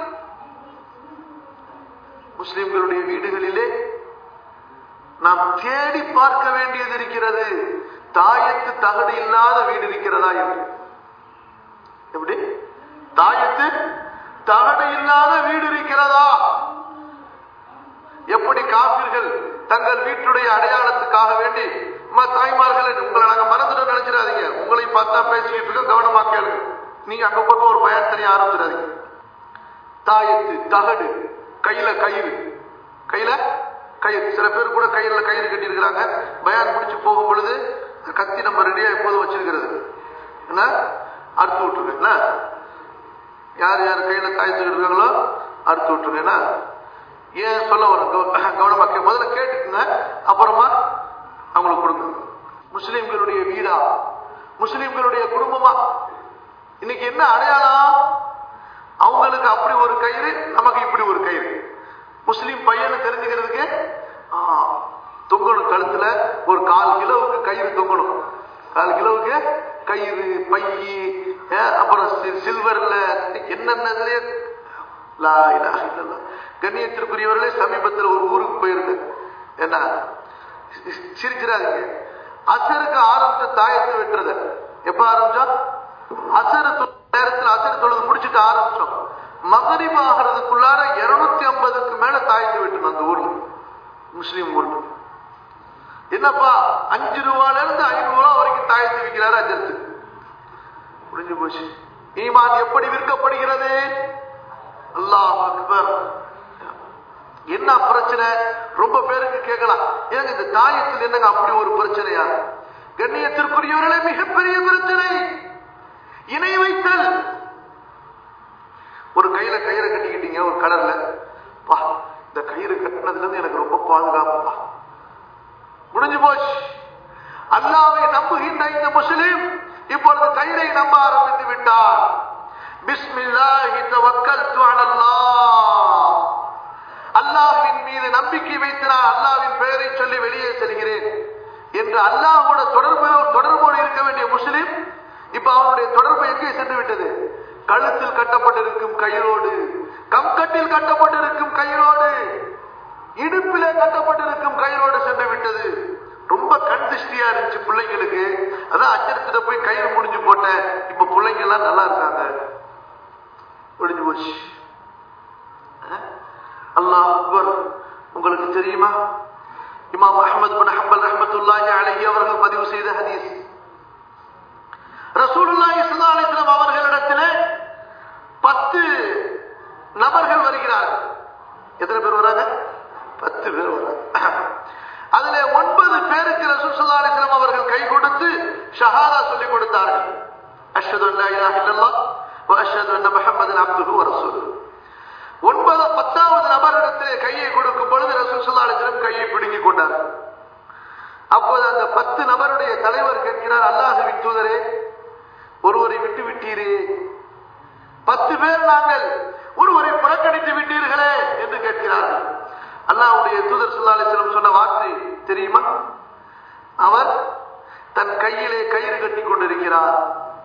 முஸ்லிம்களுடைய வீடுகளிலே நாம் தேடி பார்க்க வேண்டியது இருக்கிறது தாயத்து தகடு இல்லாத வீடு இருக்கிறதா என்று எப்படி தாயத்து தகடு இல்லாத வீடு இருக்கிறதா எப்படி காப்பீர்கள் தங்கள் வீட்டுடைய அடையாளத்துக்காக வேண்டி அம்மா தாய்மார்கள் உங்களை நாங்க மறந்துட்டு நினைச்சிடாதீங்க உங்களை பார்த்தா பேசிக்கிட்டு இருக்க கவனமா கேளுங்க நீங்க அங்க போட்டு ஒரு பயன் தெரிய ஆரம்பிச்சிடாதீங்க தாயத்து தகடு கையில கயிறு கையில கயிறு சில பேர் கூட கையில கயிறு கட்டி இருக்கிறாங்க பயான் முடிச்சு போகும் பொழுது கத்தி நம்ம ரெடியா எப்போதும் வச்சிருக்கிறது என்ன அறுத்து விட்டுருங்க என்ன யார் யார் கையில தாயத்து இருக்காங்களோ அறுத்து விட்டுருங்க என்ன ஏன் சொல்ல வரும் கவனமா கே முதல்ல கேட்டுக்குங்க அப்புறமா அவங்களுக்கு கொடுங்க முஸ்லிம்களுடைய வீடா முஸ்லிம்களுடைய குடும்பமா இன்னைக்கு என்ன அடையாளம் அவங்களுக்கு அப்படி ஒரு கயிறு நமக்கு இப்படி ஒரு கயிறு முஸ்லீம் பையனை தெரிஞ்சுக்கிறதுக்கு தொங்கணும் கழுத்துல ஒரு கால் கிலோவுக்கு கயிறு தொங்கணும் கால் கிலோவுக்கு கயிறு பையி அப்புறம் சில்வர்ல என்னென்னதுலயே கண்ணியத்திற்குரியவர்களே சமீபத்தில் ஒரு ஊருக்கு போயிருந்தேன் என்ன சிரிச்சிடாதீங்க அசருக்கு ஆரம்பிச்ச தாயத்தை வெட்டுறத எப்ப ஆரம்பிச்சோம் அசரு நேரத்தில் அசரு தொழுது முடிச்சுட்டு ஆரம்பிச்சோம் மகரிப் ஆகிறதுக்குள்ளார இருநூத்தி ஐம்பதுக்கு மேல தாயத்து வெட்டணும் அந்த ஊர்ல முஸ்லீம் ஊர்ல என்னப்பா அஞ்சு ரூபால இருந்து ஐநூறு ரூபா வரைக்கும் தாயத்து விற்கிறாரு அஜர்த்து முடிஞ்சு போச்சு ஈமான் எப்படி விற்கப்படுகிறது அல்லாஹ் அக்பர் என்ன பிரச்சனை ரொம்ப பேருக்கு கேட்கலாம் ஏங்க இந்த தாயத்தில் என்னங்க அப்படி ஒரு பிரச்சனையா கண்ணியத்திற்குரியவர்களே மிகப்பெரிய பிரச்சனை இணை வைத்தல் ஒரு கையில கயிறை கட்டிக்கிட்டீங்க ஒரு கடல்ல பா இந்த கயிறு கட்டினதுல இருந்து எனக்கு ரொம்ப பாதுகாப்புப்பா முடிஞ்சு போச்சு அல்லாவை நம்புகின்ற இந்த முஸ்லிம் இப்பொழுது கயிறை நம்ப ஆரம்பித்து விட்டார் பிஸ்மில்லாஹி தவக்கல்து அலல்லாஹ் அல்லாஹ்வின் மீது நம்பிக்கை வைத்து நான் அல்லாஹ்வின் பெயரை சொல்லி வெளியே செல்கிறேன் என்று அல்லாஹோட தொடர்பு தொடர்போடு இருக்க வேண்டிய முஸ்லிம் இப்ப அவனுடைய தொடர்பு எங்கே சென்று விட்டது கழுத்தில் கட்டப்பட்டிருக்கும் கயிறோடு கம்கட்டில் கட்டப்பட்டிருக்கும் கயிறோடு இடுப்பிலே கட்டப்பட்டிருக்கும் கயிறோடு சென்று விட்டது ரொம்ப கண் திருஷ்டியா இருந்துச்சு பிள்ளைங்களுக்கு அதான் அச்சரத்துல போய் கயிறு முடிஞ்சு போட்டேன் இப்ப பிள்ளைங்க எல்லாம் நல்லா இருக்காங்க முடிஞ்சு போச்சு அல்லாஹ் அக்பர் உங்களுக்கு தெரியுமா இமாம் அஹமது பின் ஹம்பல் ரஹமத்துல்லாஹி அலைஹி அவர்கள் பதிவு செய்த ஹதீஸ் ரசூலுல்லாஹி ஸல்லல்லாஹு அலைஹி வஸல்லம் அவர்களிடத்திலே பத்து நபர்கள் வருகிறார்கள் எத்தனை பேர் வராங்க பத்து பேர் வராங்க அதுல ஒன்பது பேருக்கு ரசூல் ஸல்லல்லாஹு அலைஹி வஸல்லம் அவர்கள் கை கொடுத்து ஷஹாதா சொல்லிக் கொடுத்தார்கள் அஷ்ஹது அன் லா இலாஹ இல்லல்லாஹ் வ அஷ்ஹது அன்ன முஹம்மதன் அப்துஹு வ ரசூலுஹு ஒன்பது பத்தாவது நபரிடத்திலே கையை கொடுக்கும் பொழுது ரசூல் ஸல்லல்லாஹு அலைஹி வஸல்லம் கையை பிடுங்கிக் கொண்டார் அப்போது அந்த பத்து நபருடைய தலைவர் கேட்கிறார் அல்லாஹுவின் தூதரே ஒருவரை விட்டு விட்டீரே பத்து பேர் நாங்கள் ஒருவரை புறக்கணித்து விட்டீர்களே என்று கேட்கிறார்கள் அல்லாஹ்வுடைய தூதர் ஸல்லல்லாஹு அலைஹி வஸல்லம் சொன்ன வார்த்தை தெரியுமா அவர் தன் கையிலே கயிறு கட்டி கொண்டிருக்கிறார்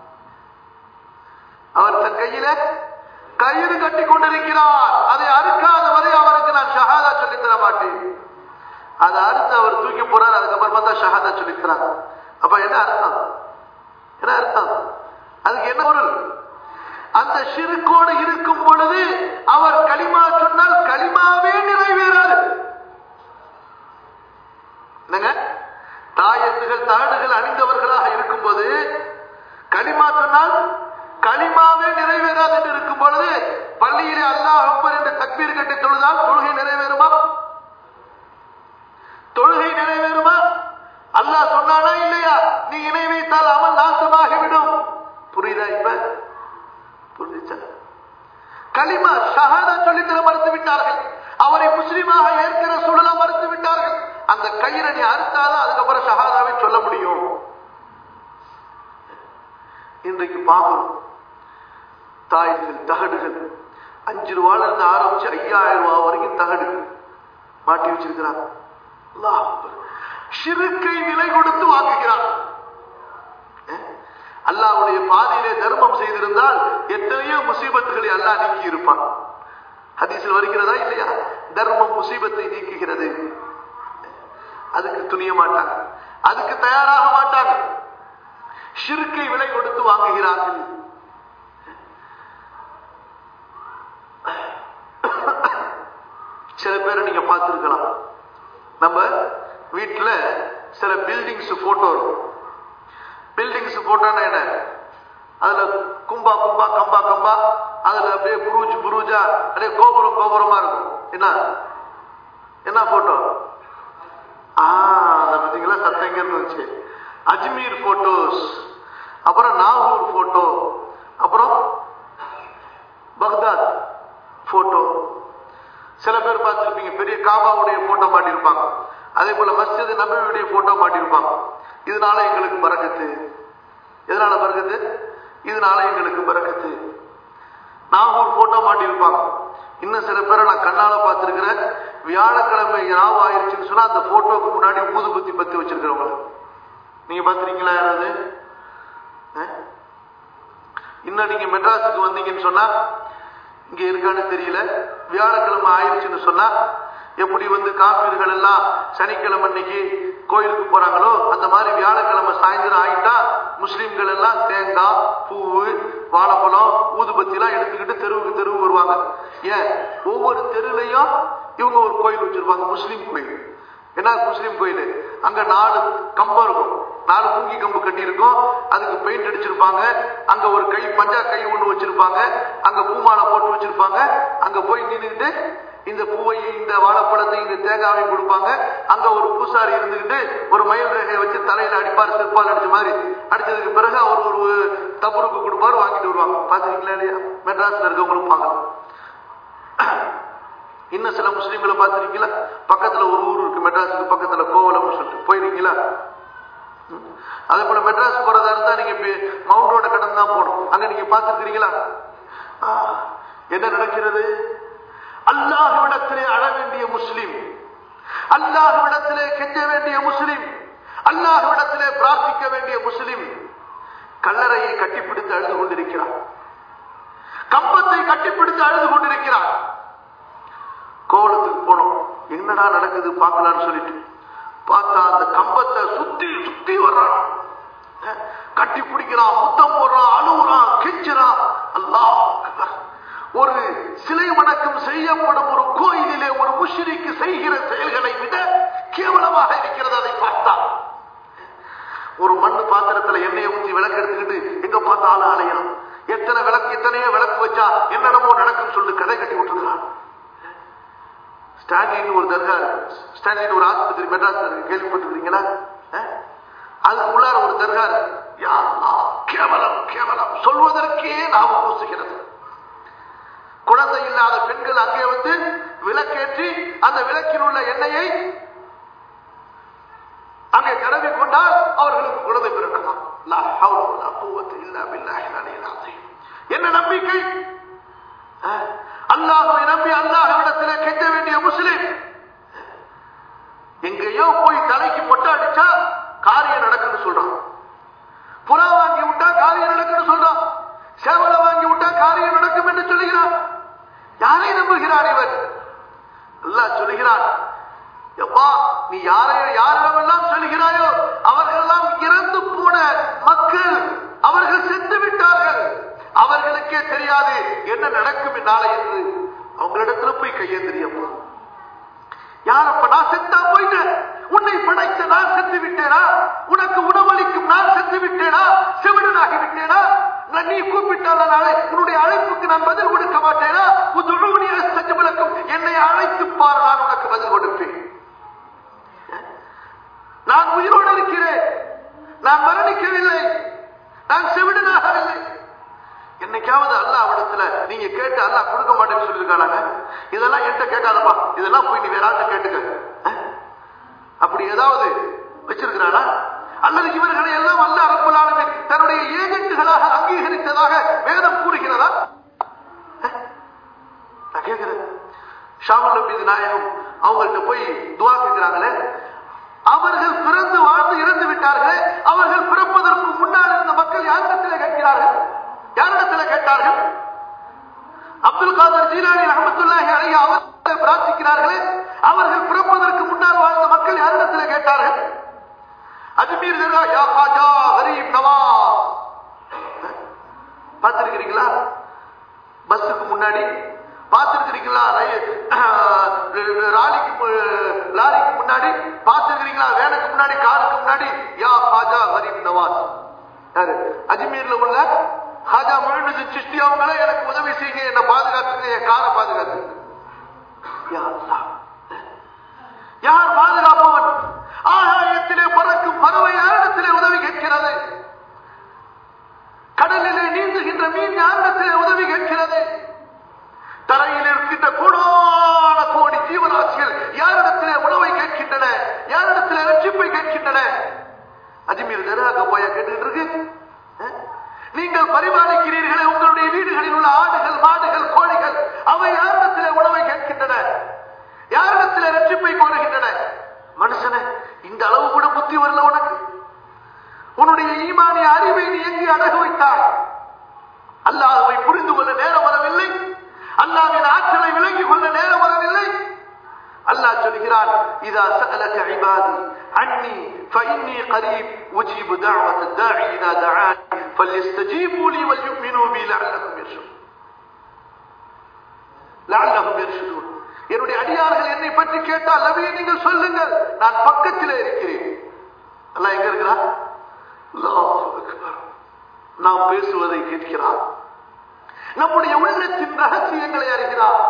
அவர் தன் கையிலே கயிறு கட்டி கொண்டிருக்கிறார் அதை அறுக்காத வரை அவருக்கு நான் ஷஹாதா சொல்லித் தர மாட்டேன் அதை அறுத்து அவர் தூக்கி போறார் அதுக்கப்புறமா தான் ஷஹாதா சொல்லித் தரார் அப்ப என்ன அர்த்தம் என்ன அர்த்தம் அதுக்கு என்ன பொருள் அந்த சிறுக்கோடு இருக்கும் பொழுது அவர் களிமா சொன்னால் களிமாவே நிறைவேறாது என்னங்க தாயத்துகள் தாடுகள் அணிந்தவர்களாக இருக்கும்போது களிமா சொன்னால் களிமாவே நிறைவேறாது என்று இருக்கும் பொழுது பள்ளியிலே அல்லாஹ் அக்பர் என்று தக்பீர் கட்டி தொழுதால் தொழுகை நிறைவேறுமா தொழுகை நிறைவேறுமா அல்லாஹ் சொன்னானா இல்லையா நீ இணை வைத்தால் அமல் நாசமாகிவிடும் புரியுதா இப்ப புரிஞ்சுச்சா களிமா ஷஹாதா சொல்லித்தர மறுத்து விட்டார்கள் அவரை முஸ்லிமாக ஏற்கிற சூழலா மறுத்து விட்டார்கள் அந்த கயிறை நீ அறுத்தாதான் அதுக்கப்புறம் ஷஹாதாவை சொல்ல முடியும் இன்றைக்கு பார்க்கிறோம் தாய்கள் தகடுகள் அஞ்சு ரூபாயில இருந்து ஆரம்பிச்சு ஐயாயிரம் ரூபாய் வரைக்கும் தகடு மாட்டி வச்சிருக்கிறாங்க அல்லாஹ் அக்பர். ஷிருக்கை விலை கொடுத்து வாங்குகிறான் அஹ்? அல்லாஹ்வுடைய பாதையிலே தர்மம் செய்திருந்தால் எத்தனையோ முசீபத்துகளை அல்லாஹ் நீக்கி இருப்பான் ஹதீஸில் வருகிறதா இல்லையா தர்மம் முசீபத்தை நீக்குகிறது அதுக்கு துணிய மாட்டாங்க அதுக்கு தயாராக மாட்டாங்க ஷிருக்கை விலை கொடுத்து வாங்குகிறார்கள் சில பேரை நீங்க பார்த்திருக்கலாம் நம்ம வீட்டுல சில பில்டிங்ஸ் போட்டோ இருக்கும் பில்டிங்ஸ் போட்டோன்னா என்ன அதுல கும்பா கும்பா கம்பா கம்பா அதுல அப்படியே புரூஜ் புரூஜா அப்படியே கோபுரம் கோபுரமா இருக்கும் என்ன என்ன போட்டோ ஆ அதை பார்த்தீங்களா சத்தம் எங்க இருந்து வந்துச்சு அஜ்மீர் போட்டோஸ் அப்புறம் நாகூர் போட்டோ அப்புறம் பக்தாத் போட்டோ சில பேர் பார்த்துருப்பீங்க பெரிய காபாவுடைய போட்டோ மாட்டியிருப்பாங்க அதே போல மஸ்ஜித் நபியுடைய போட்டோ மாட்டியிருப்பாங்க இதனால எங்களுக்கு பறக்கத்து எதனால பறக்கத்து இதனால எங்களுக்கு பறக்கத்து நாகூர் போட்டோ மாட்டியிருப்பாங்க இன்னும் சில பேரை நான் கண்ணால பார்த்திருக்கிறேன் வியாழக்கிழமை ராவு ஆயிருச்சுன்னு சொன்னா அந்த போட்டோக்கு முன்னாடி ஊதுபத்தி பத்தி வச்சிருக்கிறவங்க நீங்க பார்த்திருக்கீங்களா யாராவது அஹ்? இன்னும் நீங்க மெட்ராஸுக்கு வந்தீங்கன்னு சொன்னா இங்க இருக்கான்னு தெரியல வியாழக்கிழமை ஆயிருச்சுன்னு சொன்னா எப்படி வந்து காப்பீர்கள் எல்லாம் சனிக்கிழமை அன்னைக்கு கோயிலுக்கு போறாங்களோ அந்த மாதிரி வியாழக்கிழமை சாயந்தரம் ஆயிட்டா முஸ்லிம்கள் எல்லாம் தேங்காய் பூவு வாழைப்பழம் ஊதுபத்தி எல்லாம் எடுத்துக்கிட்டு தெருவுக்கு தெருவு வருவாங்க ஏன் ஒவ்வொரு தெருலையும் இவங்க ஒரு கோயில் வச்சிருப்பாங்க முஸ்லீம் கோயில் என்ன முஸ்லீம் கோயில் அங்க நாலு கம்பம் இருக்கும் நாலு மூங்கி கம்பு கட்டி இருக்கும் அதுக்கு பெயிண்ட் அடிச்சிருப்பாங்க அங்க ஒரு கை பஞ்சா கை ஒண்ணு வச்சிருப்பாங்க அங்க பூமாலை போட்டு வச்சிருப்பாங்க அங்க போய் நின்றுட்டு இந்த பூவை இந்த வாழைப்பழத்தை இந்த தேங்காவையும் கொடுப்பாங்க அங்க ஒரு பூசாரி இருந்துகிட்டு ஒரு மயில் ரேகையை வச்சு தலையில அடிப்பார் சிற்பால் அடிச்ச மாதிரி அடிச்சதுக்கு பிறகு அவர் ஒரு தப்புருக்கு கொடுப்பாரு வாங்கிட்டு வருவாங்க பாத்துருக்கீங்களா இல்லையா மெட்ராஸ்ல இருக்கவங்களும் பார்க்கலாம் இன்னும் சில முஸ்லீம்களை பார்த்திருக்கீங்களா பக்கத்துல ஒரு ஊர் இருக்கு மெட்ராஸுக்கு பக்கத்துல கோவலம்னு சொல்லிட்டு போயிருக்கீங்களா ம். அதே போல மெட்ராஸ் போறதா இருந்தா நீங்க இப்ப மவுண்ட் ரோட கடந்து தான் போகணும் அங்க நீங்க பார்த்திருக்கிறீங்களா ஆ, என்ன நடக்கிறது அல்லாஹ்விடத்திலே அழ வேண்டிய முஸ்லிம் அல்லாஹ்விடத்திலே கெஞ்ச வேண்டிய முஸ்லிம் அல்லாஹ்விடத்திலே பிரார்த்திக்க வேண்டிய முஸ்லிம் கல்லறையை கட்டிப்பிடித்து அழுது கொண்டிருக்கிறார் கம்பத்தை கட்டிப்பிடித்து அழுது கொண்டிருக்கிறார் கோவலத்துக்கு போனோம் என்னடா நடக்குது பார்க்கலாம்னு சொல்லிட்டு பார்த்தா அந்த கம்பத்தை சுத்தி சுத்தி வர்றான் அஹ், கட்டி பிடிக்கிறான் முத்தம் போடுறான் அழுகுறான் கெஞ்சுறான் அல்லாஹ் அக்பர். ஒரு சிலை வணக்கம் செய்யப்படும் ஒரு கோயிலிலே ஒரு முஷ்ரிக்கு செய்கிற செயல்களை விட கேவலமாக இருக்கிறது அதை பார்த்தால் ஒரு மண்ணு பாத்திரத்துல எண்ணெயை ஊற்றி விளக்கு எடுத்துக்கிட்டு எங்க பார்த்தாலும் அலையணும் எத்தனை விளக்கு எத்தனையோ விளக்கு வச்சா என்னென்னமோ நடக்கும் சொல்லிட்டு கதை கட்டி விட்டுருக்கான் ஸ்டான்லின் ஒரு தர்கா இருக்கு ஸ்டான்லின் ஒரு ஆஸ்பத்திரி மெட்ராஸ் இருக்கு கேள்விப்பட்டிருக்கீங்களா அஹ்? அதுக்குள்ளார ஒரு தர்கா இருக்கு யா அல்லாஹ், கேவலம் கேவலம் சொல்வதற்கே நாம பூசுகிறது குழந்தை இல்லாத பெண்கள் அங்கே வந்து விளக்கேற்றி அந்த விளக்கில் உள்ள எண்ணெயை அங்கே கடவி கொண்டால் அவர்களுக்கு குழந்தை பிறக்கலாம் லா ஹவ்ல வலா குவத்த இல்லா பில்லாஹில் அலியில் அஸீம். என்ன நம்பிக்கை அஹ், அல்லாஹ்வை நம்பி அல்லாஹ்விடத்திலே கெஞ்ச வேண்டிய முஸ்லிம் எங்கேயோ போய் தலைக்கு மொட்டை அடிச்சா காரியம் நடக்குன்னு சொல்றான் புறா வாங்கி விட்டா காரியம் நடக்குன்னு சொல்றான் சேவலை வாங்கி விட்டா காரியம் நடக்கும் என்று சொல்லுகிறான் யாரை நம்புகிறான் இவன் அல்லாஹ் சொல்லுகிறான் எப்பா நீ யாரை யாரிடமெல்லாம் சொல்கிறாயோ அவர்களெல்லாம் இறந்து போன மக்கள் அவர்கள் செத்து விட்டார்கள் அவர்களுக்கே தெரியாது என்ன நடக்கும் நாளை என்று அவங்களிடத்துல போய் கையேந்திரியப்பா யாரப்ப நான் செத்தா போயிட்டேன் உன்னை படைத்த நான் செத்து விட்டேனா உனக்கு உணவளிக்கும் நான் செத்து விட்டேனா செவிடனாகி விட்டேனா நான் நீ கூப்பிட்டால நாளை உன்னுடைய அழைப்புக்கு நான் பதில் கொடுக்க மாட்டேனா உன்னுடைய செஞ்சு விளக்கும் என்னை அழைத்து பார் நான் உனக்கு பதில் கொடுப்பேன் நான் உயிரோடு இருக்கிறேன் நான் மரணிக்கவில்லை நான் செவிடனாகவில்லை என்னைக்காவது அல்லாஹ் அவடத்துல நீங்க கேட்டு அல்லாஹ் கொடுக்க மாட்டேன்னு சொல்லியிருக்காங்க இதெல்லாம் என்கிட்ட கேட்காதப்பா இதெல்லாம் போய் நீ வேற ஆள்கிட்ட கேட்டுக்க அஹ்? அப்படி ஏதாவது வச்சிருக்கிறானா அல்லது இவர்களை எல்லாம் அல்ல அரப்பலானவன் தன்னுடைய ஏஜென்ட்டுகளாக என்பதாக வேதம் கூறுகிறதா நான் கேட்கிறேன் ஷாமுல் நபி நாயகம் அவங்கள்ட்ட போய் துவா கேட்கிறாங்களே அவர்கள் பிறந்து வாழ்ந்து இறந்து விட்டார்களே அவர்கள் பிறப்பதற்கு முன்னால் இருந்த மக்கள் யாரிடத்தில் கேட்கிறார்கள் யாரிடத்தில் கேட்டார்கள் அப்துல் காதர் ஜீலானி ரஹமத்துல்லாஹி அலைஹி அவர்கள் பிரார்த்திக்கிறார்களே அவர்கள் பிறப்பதற்கு முன்னால் வாழ்ந்த மக்கள் யாரிடத்தில் கேட்டார்கள் அஜ்மீர் தர்கா யா காஜா ஹரீம் நவாஸ் பார்த்திருக்கிறீங்களா பஸ்ஸுக்கு முன்னாடி பார்த்திருக்கிறீங்களா ராலிக்கு லாரிக்கு முன்னாடி பார்த்திருக்கிறீங்களா வேனுக்கு முன்னாடி காருக்கு முன்னாடி யா ஹாஜா ஹரீம் நவாஸ் யாரு அஜ்மீர்ல உள்ள ஹாஜா முழுது சிஷ்டி அவங்களே எனக்கு உதவி செய்யுங்க என்ன பாதுகாத்துங்க என் காரை பாதுகாத்துங்க யா அல்லாஹ். யார் பாதுகாப்பவன் ஆகாயத்திலே பறக்கும் பறவை யாரிடத்திலே உதவி கேட்கிறது கடலிலே நீந்துகின்ற மீன் யாரிடத்திலே உதவி கேட்கிறது தரையில் இருக்கின்ற கோடான கோடி ஜீவராசிகள் யாரிடத்திலே உணவை கேட்கின்றன யாரிடத்திலே ரட்சிப்பை கேட்கின்றன அஜ்மீர் தர்காக்கு போய கேட்டுட்டு இருக்கு அஹ்? நீங்கள் பரிபாலிக்கிறீர்களே உங்களுடைய வீடுகளில் உள்ள ஆடுகள் மாடுகள் கோழிகள் அவை யாரிடத்திலே உணவை கேட்கின்றன யாரிடத்திலே ரட்சிப்பை கோருகின்றன மனுஷனே இந்த அளவு கூட புத்தி வரல உனக்கு உன்னுடைய ஈமானிய அறிவை நீ எங்கே அடகு வைத்தாய் அல்லாஹ்வை புரிந்து கொள்ள நேரம் வரவில்லை அல்லாஹ்வின் ஆற்றலை விளங்கிக் கொள்ள நேரம் வரவில்லை அல்லாஹ் சொல்கிறான் இதா سألك عبادي عني فإني قريب أجيب دعوة الداعي إذا دعاني فليستجيبوا لي وليؤمنوا بي لعلهم يرشدون لعلهم يرشدون என்னுடைய அடியார்கள் என்னை பற்றி கேட்டால் நபியை நீங்கள் சொல்லுங்கள் நான் பக்கத்திலே இருக்கிறேன் அல்லாஹ் எங்க இருக்கிறான் அல்லாஹ் அக்பர். நாம் பேசுவதை கேட்கிறான் நம்முடைய உள்ளத்தின் ரகசியங்களை அறிகிறான்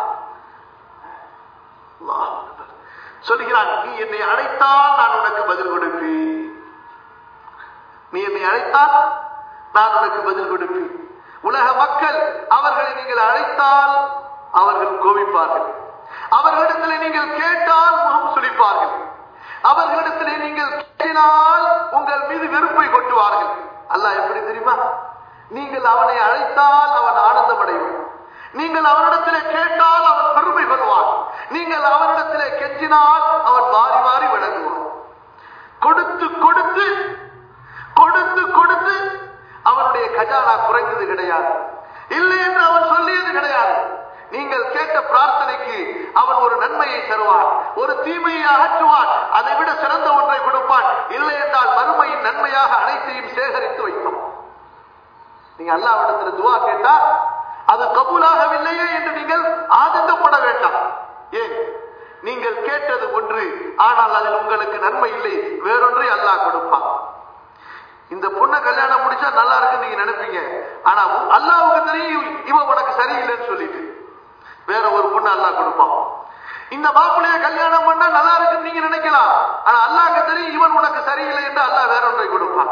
அல்லாஹ் அக்பர். சொல்கிறான் நீ என்னை அழைத்தால் நான் உனக்கு பதில் கொடுப்பேன் நீ என்னை அழைத்தால் நான் உனக்கு பதில் கொடுப்பேன் உலக மக்கள் அவர்களை நீங்கள் அழைத்தால் அவர்கள் கோபிப்பார்கள் அவர்களிடத்தில் நீங்கள் கேட்டால் முகம் சுளிப்பார்கள் அவர்களிடத்திலே நீங்கள் கேட்டினால் உங்கள் மீது வெறுப்பை கொட்டுவார்கள் அல்லாஹ் எப்படி தெரியுமா நீங்கள் அவனை அழைத்தால் அவன் ஆனந்தம் அடைவான் நீங்கள் அவனிடத்திலே கேட்டால் அவன் பெருமை கொள்வான் நீங்கள் அவனிடத்திலே கெஞ்சினால் அவன் வாரி வாரி வழங்குவான் கொடுத்து கொடுத்து கொடுத்து கொடுத்து அவனுடைய கஜானா குறைந்தது கிடையாது இல்லை என்று அவன் சொல்லியது கிடையாது நீங்கள் கேட்ட பிரார்த்தனைக்கு அவன் ஒரு நன்மையை தருவான் ஒரு தீமையை அகற்றுவான் அதை விட சிறந்த ஒன்றை கொடுப்பான் இல்லை என்றால் மறுமையின் நன்மையாக அனைத்தையும் சேகரித்து வைப்பான் நீங்க அல்லாவிடத்தில் துவா கேட்டா அது கபூலாகவில்லையே என்று நீங்கள் ஆதங்கப்பட வேண்டாம் ஏன் நீங்கள் கேட்டது ஒன்று ஆனால் அதில் உங்களுக்கு நன்மை இல்லை வேறொன்றை அல்லாஹ் கொடுப்பான் இந்த பொண்ணை கல்யாணம் முடிச்சா நல்லா இருக்குன்னு நீங்க நினைப்பீங்க ஆனா அல்லாவுக்கு தெரியும் இவ உனக்கு சரியில்லைன்னு சொல்லிட்டு வேற ஒரு பொண்ணு அல்லாஹ் கொடுப்பான் இந்த மாப்பிள்ளைய கல்யாணம் பண்ணா நல்லா இருக்குன்னு நீங்க நினைக்கலாம் ஆனா அல்லாஹ்க்கு தெரியும் இவன் உனக்கு சரியில்லை என்று அல்லாஹ் வேற ஒன்றை கொடுப்பான்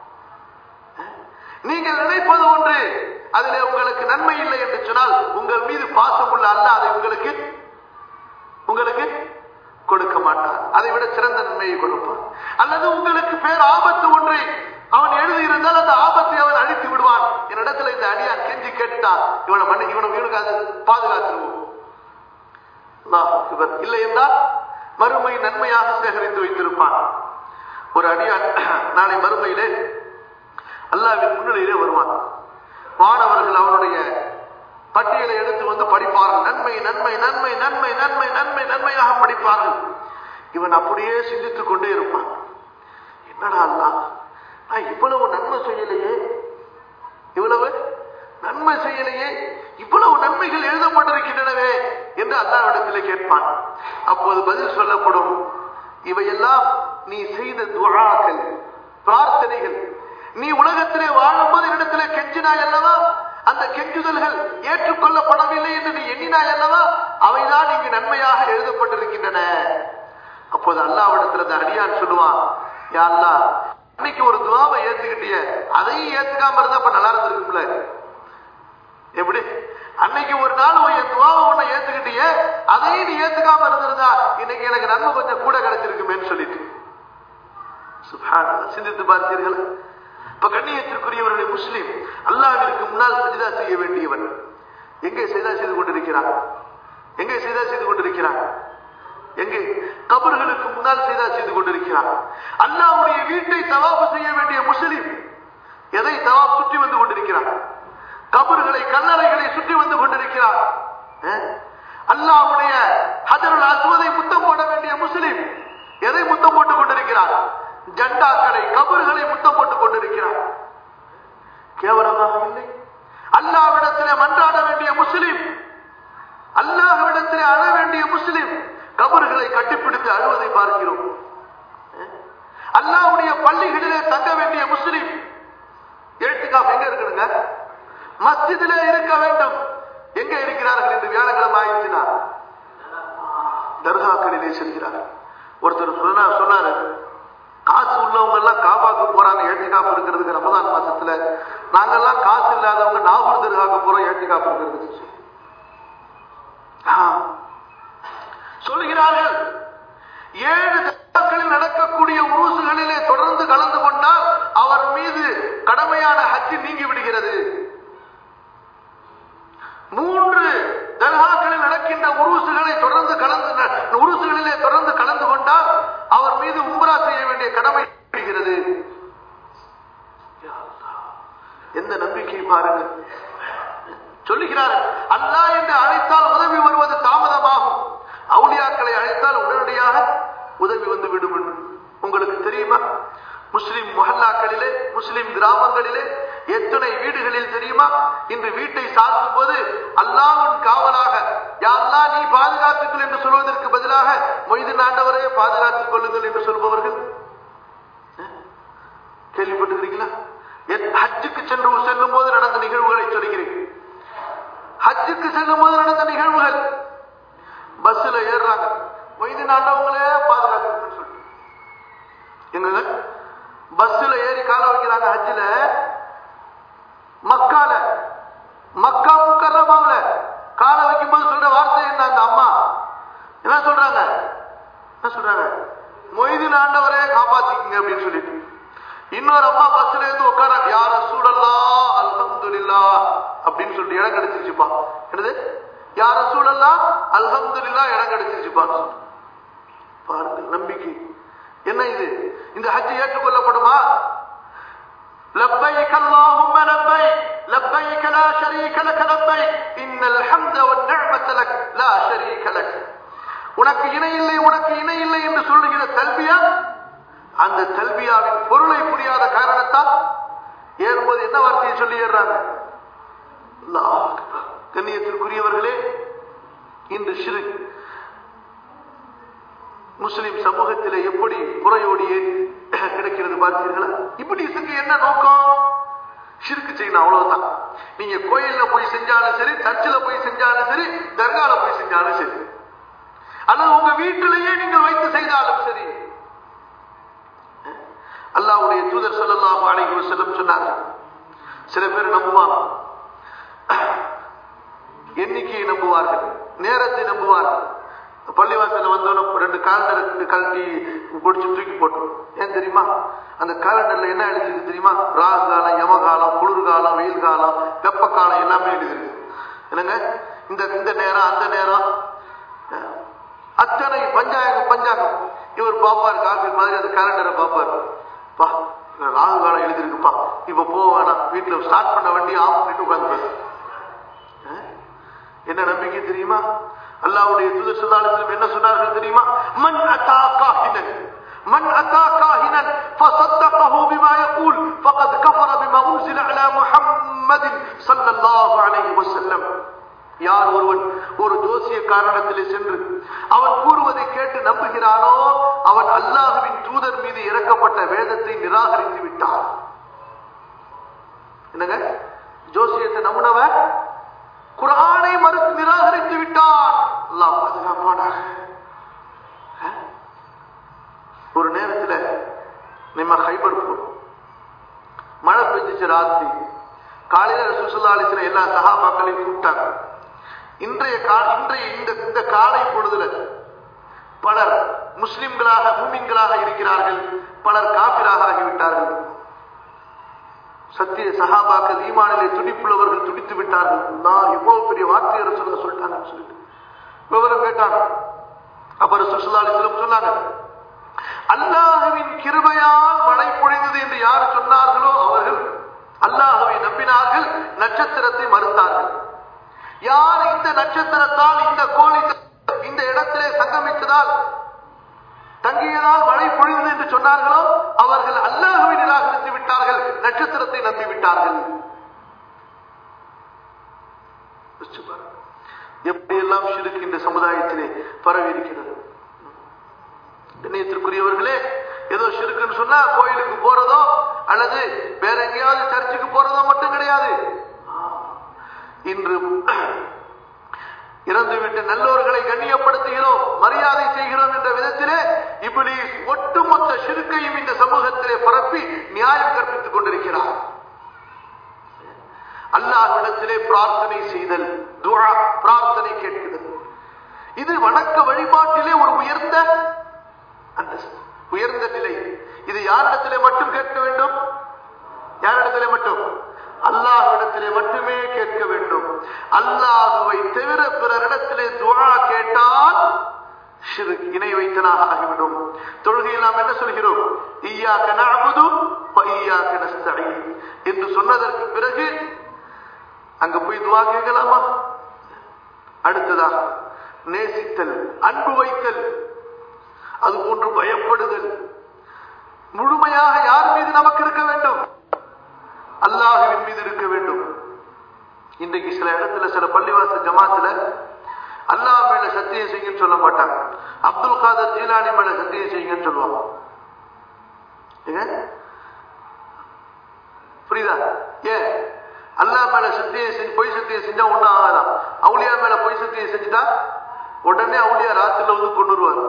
நீங்கள் நினைப்பது ஒன்று அதிலே உங்களுக்கு நன்மை இல்லை என்று சொன்னால் உங்கள் மீது பாசம் உள்ள அல்லாஹ் அதை உங்களுக்கு உங்களுக்கு கொடுக்க மாட்டான் அதை விட சிறந்த நன்மையை கொடுப்பான் அல்லது உங்களுக்கு பேர் ஆபத்து ஒன்றை அவன் எழுதியிருந்தால் அந்த ஆபத்தை அவன் அழித்து விடுவான் என்னிடத்துல இந்த அடியான் கெஞ்சி கேட்டான் இவனை பண்ணி இவனை இவனுக்கு அதை பாதுகாத்துருவோம் அல்லாஹ் அக்பர். இல்லை என்றால் மறுமை நன்மையாக சேகரித்து வைத்திருப்பான் ஒரு அடியான் நாளை மறுமையிலே அல்லாவின் முன்னிலையிலே வருவான் மாணவர்கள் அவனுடைய பட்டியலை எடுத்து வந்து படிப்பார்கள் நன்மை நன்மை நன்மை நன்மை நன்மை நன்மை நன்மையாக படிப்பார்கள் இவன் அப்படியே சிந்தித்துக் கொண்டே இருப்பான் என்னடா அல்லா நான் இவ்வளவு நன்மை செய்யலையே இவ்வளவு நன்மை செய்யலையே இவ்வளவு நன்மைகள் எழுதப்பட்டிருக்கின்றனவே என்று அல்லாவிடத்திலே கேட்பான் அப்போது பதில் சொல்லப்படும் இவையெல்லாம் நீ செய்த துவாக்கள் பிரார்த்தனைகள் நீ உலகத்திலே வாழும்போது இடத்திலே கெஞ்சினாய் அல்லவா அந்த கெஞ்சுதல்கள் ஏற்றுக்கொள்ளப்படவில்லை என்று நீ எண்ணினாய் அல்லவா அவைதான் இங்கு நன்மையாக எழுதப்பட்டிருக்கின்றன அப்போது அல்லாவிடத்துல அந்த அடியான் சொல்லுவான் யா அல்லாஹ் இன்னைக்கு ஒரு துவாவை ஏத்துக்கிட்டிய அதையும் ஏத்துக்காம இருந்தா அப்ப நல்லா இருந்திருக்கும்ல எப்படி அன்னைக்கு ஒரு நாள் உன் என் துவாவை உன்னை ஏத்துக்கிட்டிய அதையும் நீ ஏத்துக்காம இருந்திருந்தா இன்னைக்கு எனக்கு நன்மை கொஞ்சம் கூட கிடைச்சிருக்குமேன்னு சொல்லிட்டு சுப்ஹானல்லாஹ். சிந்தித்து பார்த்தீர்கள் இப்ப கண்ணியத்திற்குரியவருடைய முஸ்லிம் அல்லாவிற்கு முன்னால் சஜிதா செய்ய வேண்டியவன் எங்கே சஜிதா செய்து கொண்டிருக்கிறான் எங்கே சஜிதா செய்து கொண்டிருக்கிறான் எங்கே கபர்களுக்கு முன்னால் சஜிதா செய்து கொண்டிருக்கிறான் அல்லாவுடைய வீட்டை தவாப்பு செய்ய வேண்டிய முஸ்லிம் எதை தவாப் சுற்றி வந்து கொண்டிருக்கிறான் கபர்களை கல்லறைகளை சுற்றி வந்து கொண்டிருக்கிறார் அஹ்? அல்லாஹ்வுடைய ஹஜருல் அஸ்வதை முத்தம் போட வேண்டிய முஸ்லிம் எதை முத்தம் போட்டுக் கொண்டிருக்கிறார் ஜண்டாக்களை கபர்களை முத்தம் போட்டுக் கொண்டிருக்கிறார் கேவலமாக இல்லை அல்லாவிடத்திலே மன்றாட வேண்டிய முஸ்லிம் அல்லாஹ்விடத்திலே அழ வேண்டிய முஸ்லிம் கபர்களை கட்டிப்பிடித்து அழுவதை பார்க்கிறோம் அஹ்? அல்லாஹ்வுடைய பள்ளிகளிலே தங்க வேண்டிய முஸ்லிம் எழுத்துக்காப் எங்க இருக்கணுங்க மஸ்ஜிதிலே இருக்க வேண்டும் எங்க இருக்கிறார்கள் என்று வியாழக்கிழமை ஆயிடுச்சுனா தர்காக்களிலே செல்கிறார் ஒருத்தர் சொன்னா சொன்னாரு காசு உள்ளவங்க எல்லாம் காபாக்கு போறாங்க ஏற்றுக்காப்பு இருக்கிறதுக்கு ரமதான் மாசத்துல நாங்கெல்லாம் காசு இல்லாதவங்க நாகூர் தர்காக்கு போறோம் ஏற்றுக்காப்பு இருக்கிறதுக்கு ஆ. சொல்லுகிறார்கள் ஏழு தர்காக்களில் நடக்கக்கூடிய உருசுகளிலே தொடர்ந்து கலந்து கொண்டால் அவர் மீது கடமையான ஹஜ்ஜி நீங்கி விடுகிறது மூன்று தர்காக்களில் நடக்கின்ற உருசுகளை தொடர்ந்து கலந்து உருசுகளிலே தொடர்ந்து கலந்து கொண்டால் அவர் மீது உம்ரா செய்ய வேண்டிய கடமை விடுகிறது யா அல்லாஹ். எந்த நம்பிக்கை பாருங்கள் சொல்லுகிறார் அல்லாஹ் என்று அழைத்தால் உதவி வருவது தாமதமாகும் அவுலியாக்களை அழைத்தால் உடனடியாக உதவி வந்து விடும் என்று. உங்களுக்கு தெரியுமா முஸ்லிம் மொஹல்லாக்களிலே முஸ்லிம் கிராமங்களிலே எத்தனை வீடுகளில் தெரியுமா இன்று வீட்டை சாத்தும் போது அல்லாஹ்வின் காவலாக யாரெல்லாம் நீ பாதுகாத்துக்கள் என்று சொல்வதற்கு பதிலாக மொய்து ஆண்டவரே பாதுகாத்துக் கொள்ளுங்கள் என்று சொல்பவர்கள் கேள்விப்பட்டிருக்கீங்களா என் ஹஜ்ஜுக்கு சென்று செல்லும் போது நடந்த நிகழ்வுகளை சொல்கிறேன் ஹஜ்ஜுக்கு செல்லும் போது நடந்த நிகழ்வுகள் பஸ்ல ஏறுறாங்க மொய்து ஆண்டவங்களே பாதுகாத்துக்கணும்னு சொல்லிட்டு எங்க பஸ்ல ஏறி கால வைக்கிறாங்க ஹஜ்ஜில மக்கால மக்கா முக்கரமாவுல கால வைக்கும்போது சொல்ற வார்த்தை என்ன அந்த அம்மா என்ன சொல்றாங்க என்ன சொல்றாங்க மொய்தீன் ஆண்டவரே காப்பாத்திக்கங்க அப்படின்னு சொல்லிட்டு இன்னொரு அம்மா பஸ்ல இருந்து உட்கார யார சூழல்லா அல்ஹம்துலில்லா அப்படின்னு சொல்லிட்டு இடம் கிடைச்சிருச்சுப்பா என்னது யார சூழல்லா அல்ஹம்துலில்லா இடம் கிடைச்சிருச்சுப்பா பாருங்கள் நம்பிக்கை என்ன இது இந்த ஹஜ் ஏற்றுக்கொள்ளப்படுமா لبيك اللهم لبيك لبيك لا شريك لك لبيك إن الحمد والنعمة لك لا شريك لك உனக்கு இணை இல்லை உனக்கு இணை இல்லை என்று சொல்லுகிற தல்பியா அந்த தல்பியாவின் பொருளை புரியாத காரணத்தால் ஏறும்போது என்ன வார்த்தையை சொல்லி ஏறுறாங்க அல்லாஹ் அக்பர். கண்ணியத்திற்குரியவர்களே இன்று ஷிருக் முஸ்லிம் சமூகத்திலே எப்படி புறையோடியே கிடைக்கிறது பார்த்தீர்களா இப்படி இதுக்கு என்ன நோக்கம் ஷிருக்கு செய்யணும் அவ்வளவுதான் நீங்க கோயில்ல போய் செஞ்சாலும் சரி சர்ச்சில் போய் செஞ்சாலும் சரி தர்கால போய் செஞ்சாலும் சரி அல்லது உங்க வீட்டிலேயே நீங்கள் வைத்து செய்தாலும் சரி அல்லாஹ்வுடைய தூதர் ஸல்லல்லாஹு அலைஹி வஸல்லம் சொன்னாங்க சில பேர் நம்புவாங்க எண்ணிக்கையை நம்புவார்கள் நேரத்தை நம்புவார்கள் பள்ளிவாசல்ல வந்தோன்னு ரெண்டு காலண்டர் கழட்டி பிடிச்சி தூக்கி போட்டோம் ஏன் தெரியுமா அந்த காலண்டர்ல என்ன எழுதிருக்கு தெரியுமா ராகு காலம் யம காலம் குளிர்காலம் வெயில் காலம் வெப்ப காலம் எல்லாமே எழுதிருக்கு என்னங்க இந்த இந்த நேரம் அந்த நேரம் அஹ், அத்தனை பஞ்சாயகம் பஞ்சாங்கம் இவர் பாப்பார் காஃபி மாதிரி அந்த காலண்டரை பாப்பார் பா இதுல ராகு காலம் எழுதிருக்குப்பா இப்ப போக வேணாம் வீட்டுல ஸ்டார்ட் பண்ண வண்டி ஆஃப் பண்ணிட்டு உட்காந்து என்ன நம்பிக்கை தெரியுமா அல்லாஹ்வுடைய தூதர் ஸல்லல்லாஹு அலைஹி வஸல்லம் என்ன சொன்னார்கள் தெரியுமா மன் அத்தா காஹினன் மன் அத்தா காஹினன் فصدقه بما يقول فقد كفر بما انزل على محمد صلى الله عليه وسلم யார் ஒருவன் ஒரு ஜோசிய காரணத்திலே சென்று அவன் கூறுவதை கேட்டு நம்புகிறானோ அவன் அல்லாஹ்வின் தூதர் மீது இறக்கப்பட்ட வேதத்தை நிராகரித்து விட்டான் என்னங்க ஜோசியத்தை நம்பினவன் குரானை மறுத்து நிராகரித்து விட்டான் அல்லாஹ் பாதுகாப்பானாக அஹ்? ஒரு நேரத்துல நம்ம ஹைபர் போறோம் மழை பெஞ்சிச்சு ராத்திரி காலையில ரசூலுல்லாஹி அலைஹி வஸல்லம் எல்லா சஹாபாக்களையும் கூப்பிட்டாங்க இன்றைய கா- இன்றைய இந்த இந்த காலை பொழுதுல பலர் முஸ்லிம்களாக மூமின்களாக இருக்கிறார்கள் பலர் காபிராக ஆகிவிட்டார்கள் சத்திய சகாபாக்கள் ஈமானிலே துடிப்புள்ளவர்கள் துடித்து விட்டார்கள் நான் எவ்வளவு பெரிய வார்த்தையை சொல்ல சொல்லிட்டாங்கன்னு சொல்லிட்டு விவரம் கேட்டாங்க அப்புறம் சுற்றுலாலிசிலும் சொன்னாங்க அல்லாஹுவின் கிருபையால் மழை பொழிந்தது என்று யார் சொன்னார்களோ அவர்கள் அல்லாஹுவை நம்பினார்கள் நட்சத்திரத்தை மறுத்தார்கள் யார் இந்த நட்சத்திரத்தால் இந்த கோழி இந்த இடத்திலே சங்கமித்ததால் தங்கியதால் மழை பொழிந்தது என்று சொன்னார்களோ அவர்கள் அல்லாஹுவை நிராகரித்து விட்டார்கள் நட்சத்திரத்தை நம்பி விட்டார்கள் எப்படியெல்லாம் சிறுக்கு இந்த சமுதாயத்திலே பரவி இருக்கிறது கண்ணியத்திற்குரியவர்களே ஏதோ சிறுக்குன்னு சொன்னா கோயிலுக்கு போறதோ அல்லது வேற எங்கேயாவது சர்ச்சுக்கு போறதோ மட்டும் கிடையாது இன்று இறந்துவிட்டு நல்லோர்களை கண்ணியப்படுத்துகிறோம் மரியாதை செய்கிறோம் என்ற விதத்திலே இப்படி ஒட்டுமொத்த சிறுக்கையும் இந்த சமூகத்திலே பரப்பி நியாயம் கற்பித்துக் கொண்டிருக்கிறார் அல்லாஹ்விடத்திலே பிரார்த்தனை செய்தல் துஆ பிரார்த்தனை கேட்கிறது இது வணக்க வழிபாட்டிலே ஒரு உயர்ந்த அந்தஸ்து உயர்ந்த நிலை இது யாரிடத்திலே மட்டும் கேட்க வேண்டும் யாரிடத்திலே மட்டும் அல்லாஹ்விடத்திலே மட்டுமே கேட்க வேண்டும் அல்லாஹுவை தவிர பிறரிடத்திலே துஆ கேட்டால் ஷிர்க் இணை வைத்தனாக ஆகிவிடும் தொழுகையில் நாம் என்ன சொல்கிறோம் ஈயாக்க நஅபுது வ ஈயாக்க நஸ்தஈன் என்று சொன்னதற்கு பிறகு அங்க போய் துவா கேட்கலாமா அடுத்ததாக நேசித்தல் அன்பு வைத்தல் அது போன்று பயப்படுதல் முழுமையாக யார் மீது நமக்கு இருக்க வேண்டும் அல்லாஹுவின் மீது இருக்க வேண்டும் இன்றைக்கு சில இடத்துல சில பள்ளிவாசல் ஜமாத்துல அல்லாஹ் மேல சத்தியம் செய்யுங்கன்னு சொல்ல மாட்டாங்க அப்துல் காதர் ஜீலானி மேல சத்தியம் செய்யுங்கன்னு சொல்லுவாங்க ஏங்க? புரியுதா ஏன் அல்லாஹ் மேல சத்தியம் செஞ்சு பொய் சத்தியம் செஞ்சா ஒண்ணும் ஆகாதான் அவுளியா மேல பொய் சத்தியம் செஞ்சுட்டா உடனே அவுளியா ராத்திரில வந்து கொண்டு வருவார்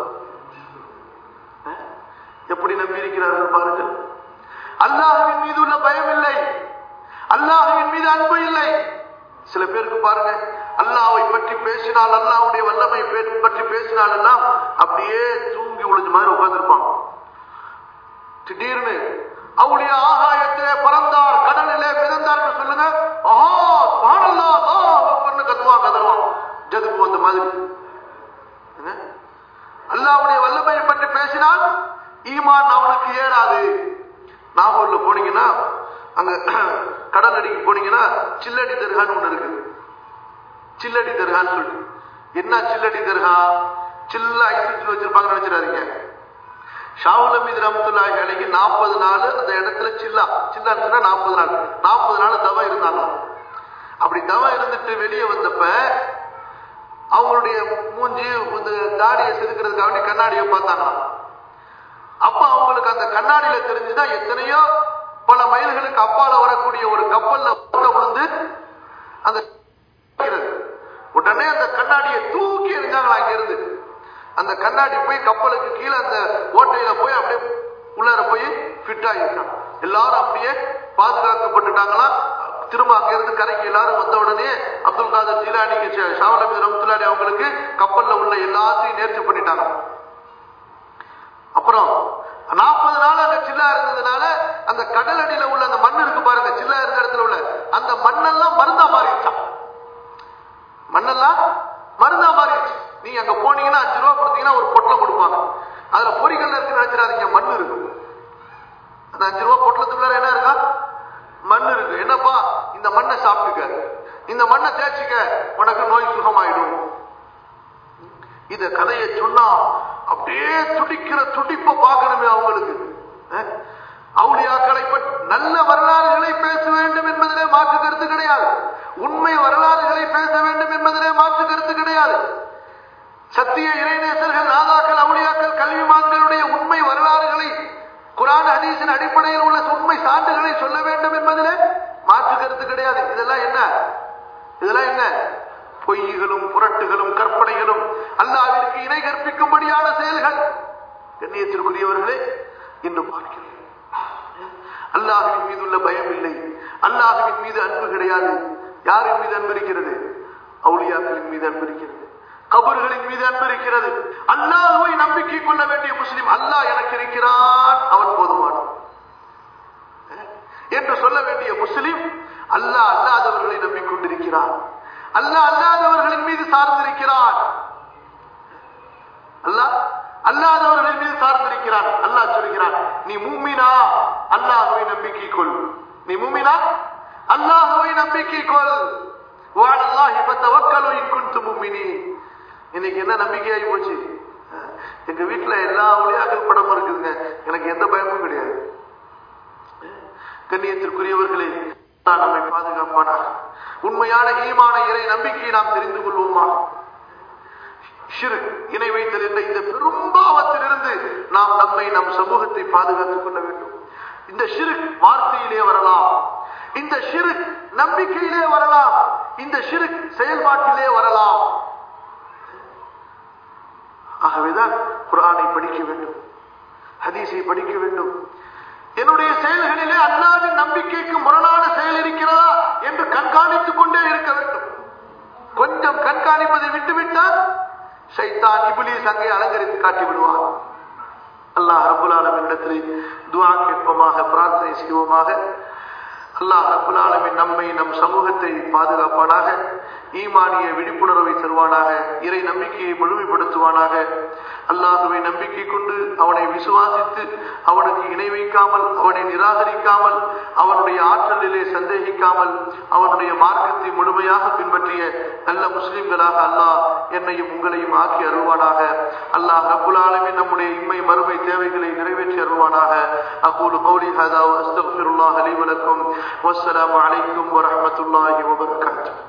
எப்படி நம்பி இருக்கிறார்கள் பாருங்கள் அல்லாஹுவின் மீது உள்ள பயம் இல்லை அல்லாஹுவின் மீது அன்பு இல்லை சில பேருக்கு பாருங்க அல்லாஹ்வை பற்றி பேசினால் அல்லாஹ்வுடைய வல்லமை பே- பற்றி பேசினால் எல்லாம் அப்படியே தூங்கி உழைஞ்ச மாதிரி உட்கார்ந்திருப்பாங்க திடீர்னு அவளுடைய ஆகாயத்திலே பறந்தார் கடலிலே மிதந்தார் சொல்லுங்க ஆஹா பாடல்லா பண்ணு கத்துவான் கதருவான் ஜதுக்கு வந்த மாதிரி என்ன? அல்லாஹ்வுடைய வல்லமையை பற்றி பேசினால் ஈமான் அவனுக்கு ஏறாது நாகூர்ல போனீங்கன்னா அங்க கடல் அடிக்கு போனீங்கன்னா சில்லடி தர்கான்னு ஒண்ணு இருக்கு சில்லடி தர்கான்னு சொல்லிட்டு என்ன சில்லடி தர்கா சில்ல ஐஸ் வச்சிருப்பாங்கன்னு நினைச்சிடாதீங்க ஷாவுல் மீது ரமத்துல்லாஹி அலைக்கு நாற்பது நாள் அந்த இடத்துல சில்லா சில்லான்னு சொன்னா நாற்பது நாள் நாற்பது நாள் தவம் இருந்தாங்க அப்படி தவம் இருந்துட்டு வெளியே வந்தப்ப அவங்களுடைய மூஞ்சி இந்த தாடியை செதுக்கிறதுக்காக வேண்டி கண்ணாடியை பார்த்தாங்க அப்ப அவங்களுக்கு அந்த கண்ணாடியில தெரிஞ்சுதான் எத்தனையோ பல மைல்களுக்கு அப்பால வரக்கூடிய ஒரு கப்பல்ல போட விழுந்து அந்த இருக்கிறது. உடனே அந்த கண்ணாடியை தூக்கி எறிஞ்சாங்களா அங்க இருந்து அந்த கண்ணாடி போய் கப்பலுக்கு கீழே அந்த ஓட்டையில போய் அப்படியே உள்ளார போய் ஃபிட் ஆகிருக்கான் எல்லாரும் அப்படியே பாதுகாக்கப்பட்டுட்டாங்களா திரும்ப அங்க இருந்து கரைக்கு எல்லாரும் வந்த உடனே அப்துல் காதர் ஜீலானிக்கு ஷாவலமி ரமத்துல்லாடி அவங்களுக்கு கப்பல்ல உள்ள எல்லாத்தையும் நேர்ச்சி பண்ணிட்டாங்க அப்புறம் நாற்பது நாள் அங்க சில்லா இருந்ததுனால அந்த கடல் அடியில உள்ள அந்த மண் இருக்கு பாருங்க சில்லா இருந்த இடத்துல உள்ள அந்த மண்ணெல்லாம் மருந்தா மாறிடுச்சான் மண்ணெல்லாம் மருந்தா மாறிடுச்சு நீங்க அங்க போனீங்கன்னா அஞ்சு ரூபா கொடுத்தீங்கன்னா ஒரு பொட்டலம் கொடுப்பாங்க அதுல பொறிகள்ல இருக்கு நினைச்சிடாதீங்க மண் இருக்கு அந்த அஞ்சு ரூபா பொட்டலத்துக்குள்ள என்ன இருக்கா மண் இருக்கு என்னப்பா இந்த மண்ணை சாப்பிட்டுக்க இந்த மண்ணை தேய்ச்சிக்க உனக்கு நோய் சுகமாயிடும் இத கதையை சொன்னா அப்படியே துடிக்கிற துடிப்பை பார்க்கணுமே அவங்களுக்கு அஹ்? அவுளியாக்களை பற்றி நல்ல வரலாறுகளை பேச வேண்டும் என்பதிலே மாற்று கருத்து கிடையாது உண்மை வரலாறுகளை பேச வேண்டும் என்பதிலே மாற்று கருத்து கிடையாது சத்திய இறைநேசர்கள் நாதாக்கள் அவுளியாக்கள் கல்விமான்களுடைய உண்மை வரலாறுகளை குரான் ஹதீஸின் அடிப்படையில் உள்ள உண்மை சான்றுகளை சொல்ல வேண்டும் என்பதிலே மாற்று கருத்து கிடையாது இதெல்லாம் என்ன இதெல்லாம் என்ன பொய்களும் புரட்டுகளும் கற்பனைகளும் அல்லாவிற்கு இணை கற்பிக்கும்படியான செயல்கள் கண்ணியத்திற்குரியவர்களே இன்று பார்க்கிறேன் அல்லாஹுவின் மீது உள்ள பயம் இல்லை அல்லாஹுவின் மீது அன்பு கிடையாது யாரின் மீது அன்பு இருக்கிறது அவுளியாக்களின் மீது அன்பு இருக்கிறது கபர்களின் மீது அன்பு இருக்கிறது அல்லாஹுவை நம்பிக்கை கொள்ள வேண்டிய முஸ்லிம் அல்லாஹ் எனக்கு இருக்கிறான் அவன் போதுமானவன் என்று சொல்ல வேண்டிய முஸ்லிம் அல்லாஹ் அல்லாதவர்களை நம்பிக்கொண்டிருக்கிறான் அல்லாஹ் அல்லாதவர்களின் மீது சார்ந்திருக்கிறான் அல்லாஹ் அல்லாதவர்களின் மீது சார்ந்திருக்கிறான் அல்லாஹ் சொல்கிறான் நீ மூமினா அல்லாஹுவை நம்பிக்கை கொள் நீ மூமினா அல்லாஹுவை நம்பிக்கை கொள் வாழல்லாஹி பத்தவக்கலு இன் குன்து முஃமினீன் இன்னைக்கு என்ன நம்பிக்கையாகி போச்சு எங்க வீட்டுல எல்லா ஒளியாக்கள் படமும் இருக்குதுங்க எனக்கு எந்த பயமும் கிடையாது கண்ணியத்திற்குரியவர்களே அல்லாஹ் நம்மை பாதுகாப்பானாக உண்மையான ஈமான இறை நம்பிக்கையை நாம் தெரிந்து கொள்வோமா ஷிரு இணை வைத்தல் என்ற இந்த பெரும்பாவத்திலிருந்து நாம் நம்மை நம் சமூகத்தை பாதுகாத்துக் கொள்ள வேண்டும் இந்த ஷிரு வார்த்தையிலே வரலாம் இந்த ஷிரு நம்பிக்கையிலே வரலாம் இந்த ஷிரு செயல்பாட்டிலே வரலாம் ஆகவேதான் குரானை படிக்க வேண்டும் ஹதீஸை படிக்க வேண்டும் என்னுடைய செயல்களிலே அல்லாவின் நம்பிக்கைக்கு முரணான செயல் இருக்கிறதா என்று கண்காணித்துக் கொண்டே இருக்க வேண்டும் கொஞ்சம் கண்காணிப்பதை விட்டுவிட்டால் ஷைத்தான் இபிலிஸ் அங்கே அலங்கரித்து காட்டி விடுவான் அல்லாஹ் ரபுல் ஆலமிடத்திலே துவா கேட்போமாக பிரார்த்தனை செய்வோமாக அல்லாஹ் ரபுல் ஆலமின் நம்மை நம் சமூகத்தை பாதுகாப்பானாக ஈமானிய விழிப்புணர்வை தருவானாக இறை நம்பிக்கையை முழுமைப்படுத்துவானாக அல்லாஹுவை நம்பிக்கை கொண்டு அவனை விசுவாசித்து அவனுக்கு இணை வைக்காமல் அவனை நிராகரிக்காமல் அவனுடைய ஆற்றலிலே சந்தேகிக்காமல் அவனுடைய மார்க்கத்தை முழுமையாக பின்பற்றிய நல்ல முஸ்லிம்களாக அல்லாஹ் என்னையும் உங்களையும் ஆக்கி அருள்வானாக அல்லாஹ் ரபுல் ஆலமின் நம்முடைய இம்மை மறுமை தேவைகளை நிறைவேற்றி அருள்வானாக அகூலு கௌலி ஹதா அஸ்தக்ஃபிருல்லாஹ் அலி வலக்கும் வஸ்ஸலாமு அலைக்கும் வரஹ்மத்துல்லாஹி வபரகாத்துஹு